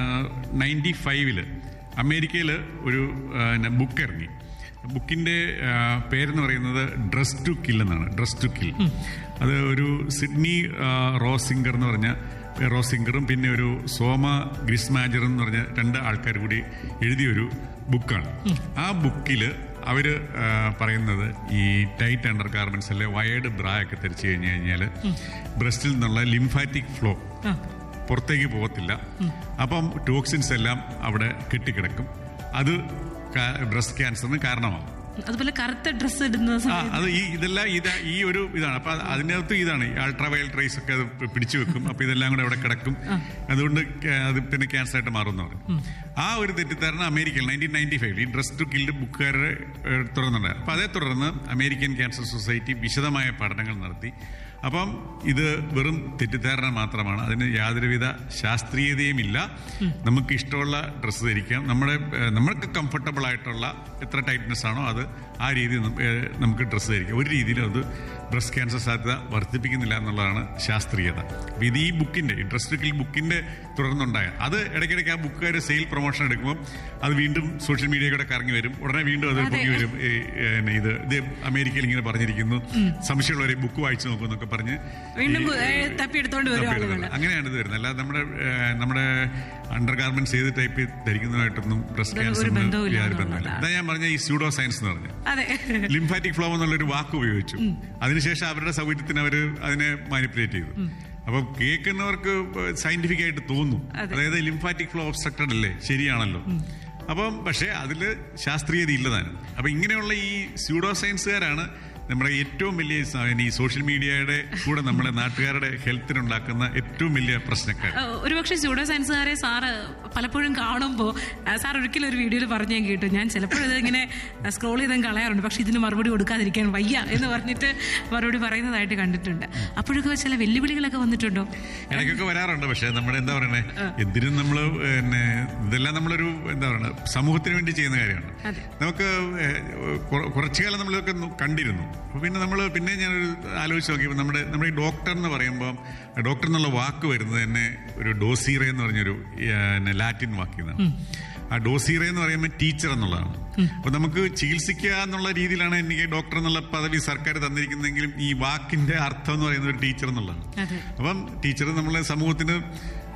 B: നയൻറ്റി ഫൈവില് അമേരിക്കയിൽ ഒരു ബുക്ക് ഇറങ്ങി ബുക്കിന്റെ ആ, പേരെന്ന് പറയുന്നത് ഡ്രസ് ടു കിൽ എന്നാണ് ഡ്രസ് ടു കിൽ അത് ഒരു സിഡ്നി ആ, റോസിംഗർ എന്ന് പറഞ്ഞ റോസിംഗറും പിന്നെ ഒരു സോമ ഗ്രിസ്മാജറും എന്ന് പറഞ്ഞ രണ്ട് ആൾക്കാർ കൂടി എഴുതിയൊരു ബുക്കാണ് ആ ബുക്കിൽ അവര് ആ, പറയുന്നത് ഈ ടൈറ്റ് അണ്ടർ ഗാർമെന്റ്സ് അല്ലെ വയേർഡ് ബ്രാ ഒക്കെ ധരിച്ചു കഴിഞ്ഞു കഴിഞ്ഞാൽ ബ്രസ്റ്റിൽ നിന്നുള്ള ലിംഫാറ്റിക് ഫ്ലോ
A: ആ
B: പുറത്തേക്ക് പോകത്തില്ല അപ്പം ടോക്സിൻസ് എല്ലാം അവിടെ കെട്ടിക്കിടക്കും അത് ബ്രസ്റ്റ് ക്യാൻസറിന് കാരണമാകും
A: അതുപോലെ കറുത്ത ഡ്രസ്സ് ഇടുന്ന
B: ആ
A: സമയത്ത്
B: അത് ഈ ഇതെല്ലാം ഇതാ ഈ ഒരു ഇതാണ് അപ്പൊ അത് അതിനകത്ത് ഇതാണ് അൾട്രാ വയലറ്റ് റൈസ് ഒക്കെ അത് പി- പിടിച്ചു വെക്കും അപ്പൊ ഇതെല്ലാം കൂടെ അവിടെ കിടക്കും അതുകൊണ്ട് ക്യാ- അത് പിന്നെ ക്യാൻസർ ആയിട്ട് മാറുമെന്ന് പറയും ആ ഒരു തെറ്റിദ്ധാരണ അമേരിക്കയിൽ നയൻറ്റീൻ നയൻറ്റി ഫൈവിൽ ഈ ഡ്രസ് ടു കിൽഡ് ബുക്കുകാരെ തുറന്നുണ്ടായിരുന്നു അപ്പൊ അതേ തുടർന്ന് അമേരിക്കൻ ക്യാൻസർ സൊസൈറ്റി വിശദമായ പഠനങ്ങൾ നടത്തി അപ്പം ഇത് വെറും തെറ്റിദ്ധാരണ മാത്രമാണ് അതിന് യാതൊരുവിധ ശാസ്ത്രീയതയുമില്ല നമുക്ക് ഇഷ്ടമുള്ള ഡ്രസ്സ് ധരിക്കാം നമ്മുടെ ഏഹ്, നമ്മൾക്ക് കംഫർട്ടബിൾ ആയിട്ടുള്ള എത്ര ടൈറ്റ്നെസ് ആണോ അത് ആ രീതിയിൽ നം- ഏഹ്, നമുക്ക് ഡ്രസ്സ് ധരിക്കാം ഒരു രീതിയിലും അത് ബ്രസ്റ്റ് ക്യാൻസർ സാധ്യത വർദ്ധിപ്പിക്കുന്നില്ല എന്നുള്ളതാണ് ശാസ്ത്രീയത അപ്പൊ ഇത് ഈ ബുക്കിന്റെ ഈ ഡ്രസ് കിൽ ബുക്കിന്റെ തുടർന്നുണ്ടായ അത് ഇടയ്ക്കിടയ്ക്ക് ആ ബുക്കുകാർ സെയിൽ പ്രൊമോഷൻ എടുക്കുമ്പോൾ അത് വീണ്ടും സോഷ്യൽ മീഡിയ കൂടെ കറങ്ങി വരും ഉടനെ വീണ്ടും അത് പൊങ്ങി വരും ഈ, ഏഹ്, ഇത് ഇത് അമേരിക്കയിൽ ഇങ്ങനെ പറഞ്ഞിരിക്കുന്നു സംശയമുള്ളവരെ ബുക്ക് വായിച്ചു നോക്കൂ എന്നൊക്കെ പറഞ്ഞ്
A: വീണ്ടും
B: ഈ-
A: ഏ, തപ്പിയെടുത്തോണ്ട് വരും
B: തപ്പിയെടുത്തോണ്ട്
A: ആളുകൾ
B: അങ്ങനെയാണ് ഇത് വരുന്നത് അല്ലാതെ നമ്മുടെ ഏഹ്, നമ്മുടെ അണ്ടർ ഗാർമെന്റ്സ് ഏത് ടൈപ്പ് ധരിക്കുന്നതായിട്ടൊന്നും ബ്രസ്റ്റ്
A: ഇതൊന്നും ഒരു
B: ക്യാൻസർ
A: ബന്ധവുമില്ല
B: യാതൊരു ബന്ധമില്ല
A: എന്നുള്ളതാണ്.
B: ഇതാ ഞാൻ പറഞ്ഞ ഈ സ്യൂഡോ സയൻസ് എന്ന് പറഞ്ഞു
A: അതെ
B: ലിംഫാറ്റിക് ഫ്ലോ എന്നുള്ളൊരു വാക്ക് ഉപയോഗിച്ചു അതിനുശേഷം അവരുടെ സൗകര്യത്തിന് അവർ അതിനെ മാനിപ്പുലേറ്റ് ചെയ്തു അപ്പൊ കേൾക്കുന്നവർക്ക് സയന്റിഫിക് ആയിട്ട് തോന്നും അതായത് ലിംഫാറ്റിക് ഫ്ലോ ഒബ്സ്ട്രക്റ്റഡ് അല്ലേ ശരിയാണല്ലോ അപ്പം പക്ഷേ അതിൽ ശാസ്ത്രീയത ഇല്ലതാനും അപ്പൊ ഇങ്ങനെയുള്ള ഈ സ്യൂഡോ സയൻസുകാരാണ് നമ്മുടെ ഏറ്റവും വലിയ സ- ഈ സോഷ്യൽ മീഡിയയുടെ കൂടെ നമ്മുടെ നാട്ടുകാരുടെ ഹെൽത്തിനുണ്ടാക്കുന്ന ഏറ്റവും വലിയ പ്രശ്നക്കാർ
A: ഏഹ് ഒരുപക്ഷെ സ്യൂഡോ സയൻസുകാരെ സാറ് പലപ്പോഴും കാണുമ്പോൾ സാർ ഒരിക്കലും ഒരു വീഡിയോയിൽ പറഞ്ഞു ഞാൻ കേട്ടു ഞാൻ ചിലപ്പോൾ ഇതിങ്ങനെ സ്ക്രോൾ ചെയ്തും കളയാറുണ്ട് പക്ഷെ ഇതിന് മറുപടി കൊടുക്കാതിരിക്കാൻ വയ്യ എന്ന് പറഞ്ഞിട്ട് മറുപടി പറയുന്നതായിട്ട് കണ്ടിട്ടുണ്ട് അപ്പോഴൊക്കെ ചില വെല്ലുവിളികളൊക്കെ വന്നിട്ടുണ്ടോ
B: ഇടയ്ക്കൊക്കെ വരാറുണ്ട് പക്ഷെ നമ്മുടെ എന്താ പറയണേ എന്തിനും നമ്മൾ പിന്നെ ഇതെല്ലാം നമ്മളൊരു എന്താ പറയണേ സമൂഹത്തിന് വേണ്ടി ചെയ്യുന്ന കാര്യമാണ്
A: അതെ.
B: നമുക്ക് ഏഹ്, കുറ- കുറച്ചു കാലം നമ്മളിതൊക്കെ നോ- കണ്ടിരുന്നു അപ്പൊ പിന്നെ നമ്മൾ പിന്നെ ഞാനൊരു ആലോചിച്ച് നോക്കിയപ്പോൾ നമ്മുടെ നമ്മുടെ ഈ ഡോക്ടർ എന്ന് പറയുമ്പോൾ ഡോക്ടർ എന്നുള്ള വാക്ക് വരുന്നത് തന്നെ ഒരു ഡോസീറ എന്ന് പറഞ്ഞൊരു ഏഹ്, ലാറ്റിൻ വാക്കിൽ നിന്നാണ് ആ ഡോസീറ എന്ന് പറയുമ്പോൾ ടീച്ചർ എന്നുള്ളതാണ് അപ്പൊ നമുക്ക് ചികിത്സിക്കുക എന്നുള്ള രീതിയിലാണ് എനിക്ക് ഡോക്ടർ എന്നുള്ള പദവി സർക്കാർ തന്നിരിക്കുന്നതെങ്കിലും ഈ വാക്കിന്റെ അർത്ഥം എന്ന് പറയുന്നത് ഒരു ടീച്ചർ എന്നുള്ളതാണ്
A: അതെ
B: അപ്പം ടീച്ചർ നമ്മളെ സമൂഹത്തിന്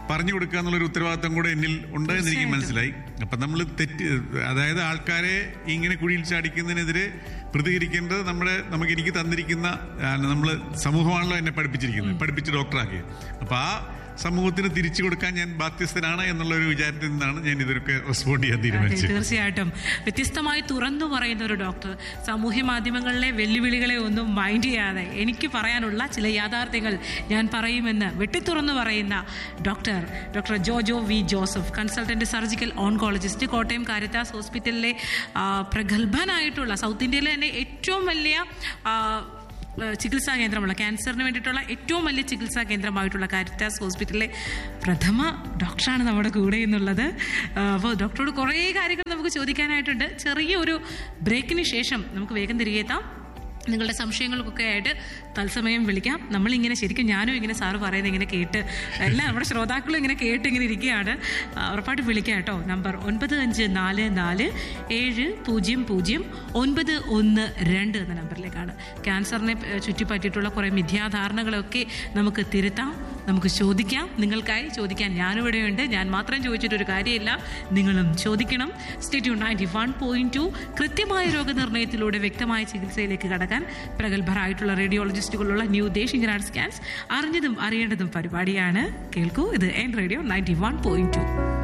B: പറഞ്ഞു കൊടുക്കുക എന്നുള്ളൊരു ഉത്തരവാദിത്തം കൂടെ എന്നിൽ ഉണ്ട് എന്ന് എനിക്ക് മനസ്സിലായി അപ്പം നമ്മൾ തെറ്റ് അതായത് ആൾക്കാരെ ഇങ്ങനെ കുഴിയിൽ ചാടിക്കുന്നതിനെതിരെ പ്രതികരിക്കേണ്ടത് നമ്മുടെ നമുക്ക് എനിക്ക് തന്നിരിക്കുന്ന നമ്മൾ സമൂഹമാണല്ലോ എന്നെ പഠിപ്പിച്ചിരിക്കുന്നത് പഠിപ്പിച്ച് ഡോക്ടറാക്കി അപ്പം ആ സമൂഹത്തിന് തിരിച്ചു കൊടുക്കാൻ ഞാൻ ബാധ്യസ്ഥനാണ് എന്നുള്ള ഒരു വിചാരത്തിൽ നിന്നാണ് ഞാൻ ഇതൊക്കെ റെസ്പോണ്ട് ചെയ്യാൻ
A: അതെ,
B: തീരുമാനിച്ചത്
A: തീർച്ചയായിട്ടും വ്യത്യസ്തമായി തുറന്നു പറയുന്ന ഒരു ഡോക്ടർ സാമൂഹ്യ മാധ്യമങ്ങളിലെ വെല്ലുവിളികളെ ഒന്നും മൈൻഡ് ചെയ്യാതെ എനിക്ക് പറയാനുള്ള ചില യാഥാർത്ഥ്യങ്ങൾ ഞാൻ പറയുമെന്ന് വെട്ടിത്തുറന്നു പറയുന്ന doctor doctor Jojo V Joseph consultant surgical oncologist Kottayam Caritas ഹോസ്പിറ്റലിലെ ആ, പ്രഗത്ഭനായിട്ടുള്ള സൗത്ത് ഇന്ത്യയിലെ തന്നെ ഏറ്റവും വലിയ ആ, ഏഹ് ചികിത്സാ കേന്ദ്രമുള്ള ക്യാൻസറിന് വേണ്ടിയിട്ടുള്ള ഏറ്റവും വലിയ ചികിത്സാ കേന്ദ്രമായിട്ടുള്ള കാരിറ്റാസ് ഹോസ്പിറ്റലിലെ പ്രഥമ ഡോക്ടറാണ് നമ്മുടെ കൂടെ എന്നുള്ളത് അപ്പോൾ ഡോക്ടറോട് കുറേ കാര്യങ്ങൾ നമുക്ക് ചോദിക്കാനായിട്ടുണ്ട് ചെറിയൊരു ബ്രേക്കിന് ശേഷം നമുക്ക് വേഗം തിരികെ എത്താം നിങ്ങളുടെ സംശയങ്ങൾക്കൊക്കെ ആയിട്ട് തത്സമയം വിളിക്കാം നമ്മളിങ്ങനെ ശരിക്കും ഞാനും ഇങ്ങനെ സാറ് പറയുന്നത് ഇങ്ങനെ കേട്ട് എല്ലാ നമ്മുടെ ശ്രോതാക്കളും ഇങ്ങനെ കേട്ട് ഇങ്ങനെ ഇരിക്കുകയാണ് ആ, ഉറപ്പായിട്ട് വിളിക്കാം കേട്ടോ നമ്പർ ഒൻപത് അഞ്ച് നാല് നാല് ഏഴ് പൂജ്യം പൂജ്യം ഒൻപത് ഒന്ന് രണ്ട് എന്ന നമ്പറിലേക്കാണ് ക്യാൻസറിനെ ഏഹ്, ചുറ്റിപ്പറ്റിയിട്ടുള്ള കുറേ മിഥ്യാധാരണകളൊക്കെ നമുക്ക് തിരുത്താം നമുക്ക് ചോദിക്കാം നിങ്ങൾക്കായി ചോദിക്കാൻ ഞാനിവിടെയുണ്ട് ഞാൻ മാത്രം ചോദിച്ചിട്ടൊരു കാര്യമില്ല നിങ്ങളും ചോദിക്കണം സ്റ്റേറ്റ്യൂ നയൻറ്റി വൺ പോയിന്റ് ടു കൃത്യമായ രോഗനിർണയത്തിലൂടെ വ്യക്തമായ ചികിത്സയിലേക്ക് കടക്കാൻ പ്രഗത്ഭരായിട്ടുള്ള റേഡിയോളജിസ്റ്റുകളുള്ള ന്യൂ ദേശിംഗ് സ്കാൻസ് അറിഞ്ഞതും അറിയേണ്ടതും പരിപാടിയാണ് കേൾക്കൂ ഇത് എൻ radio ninety one point to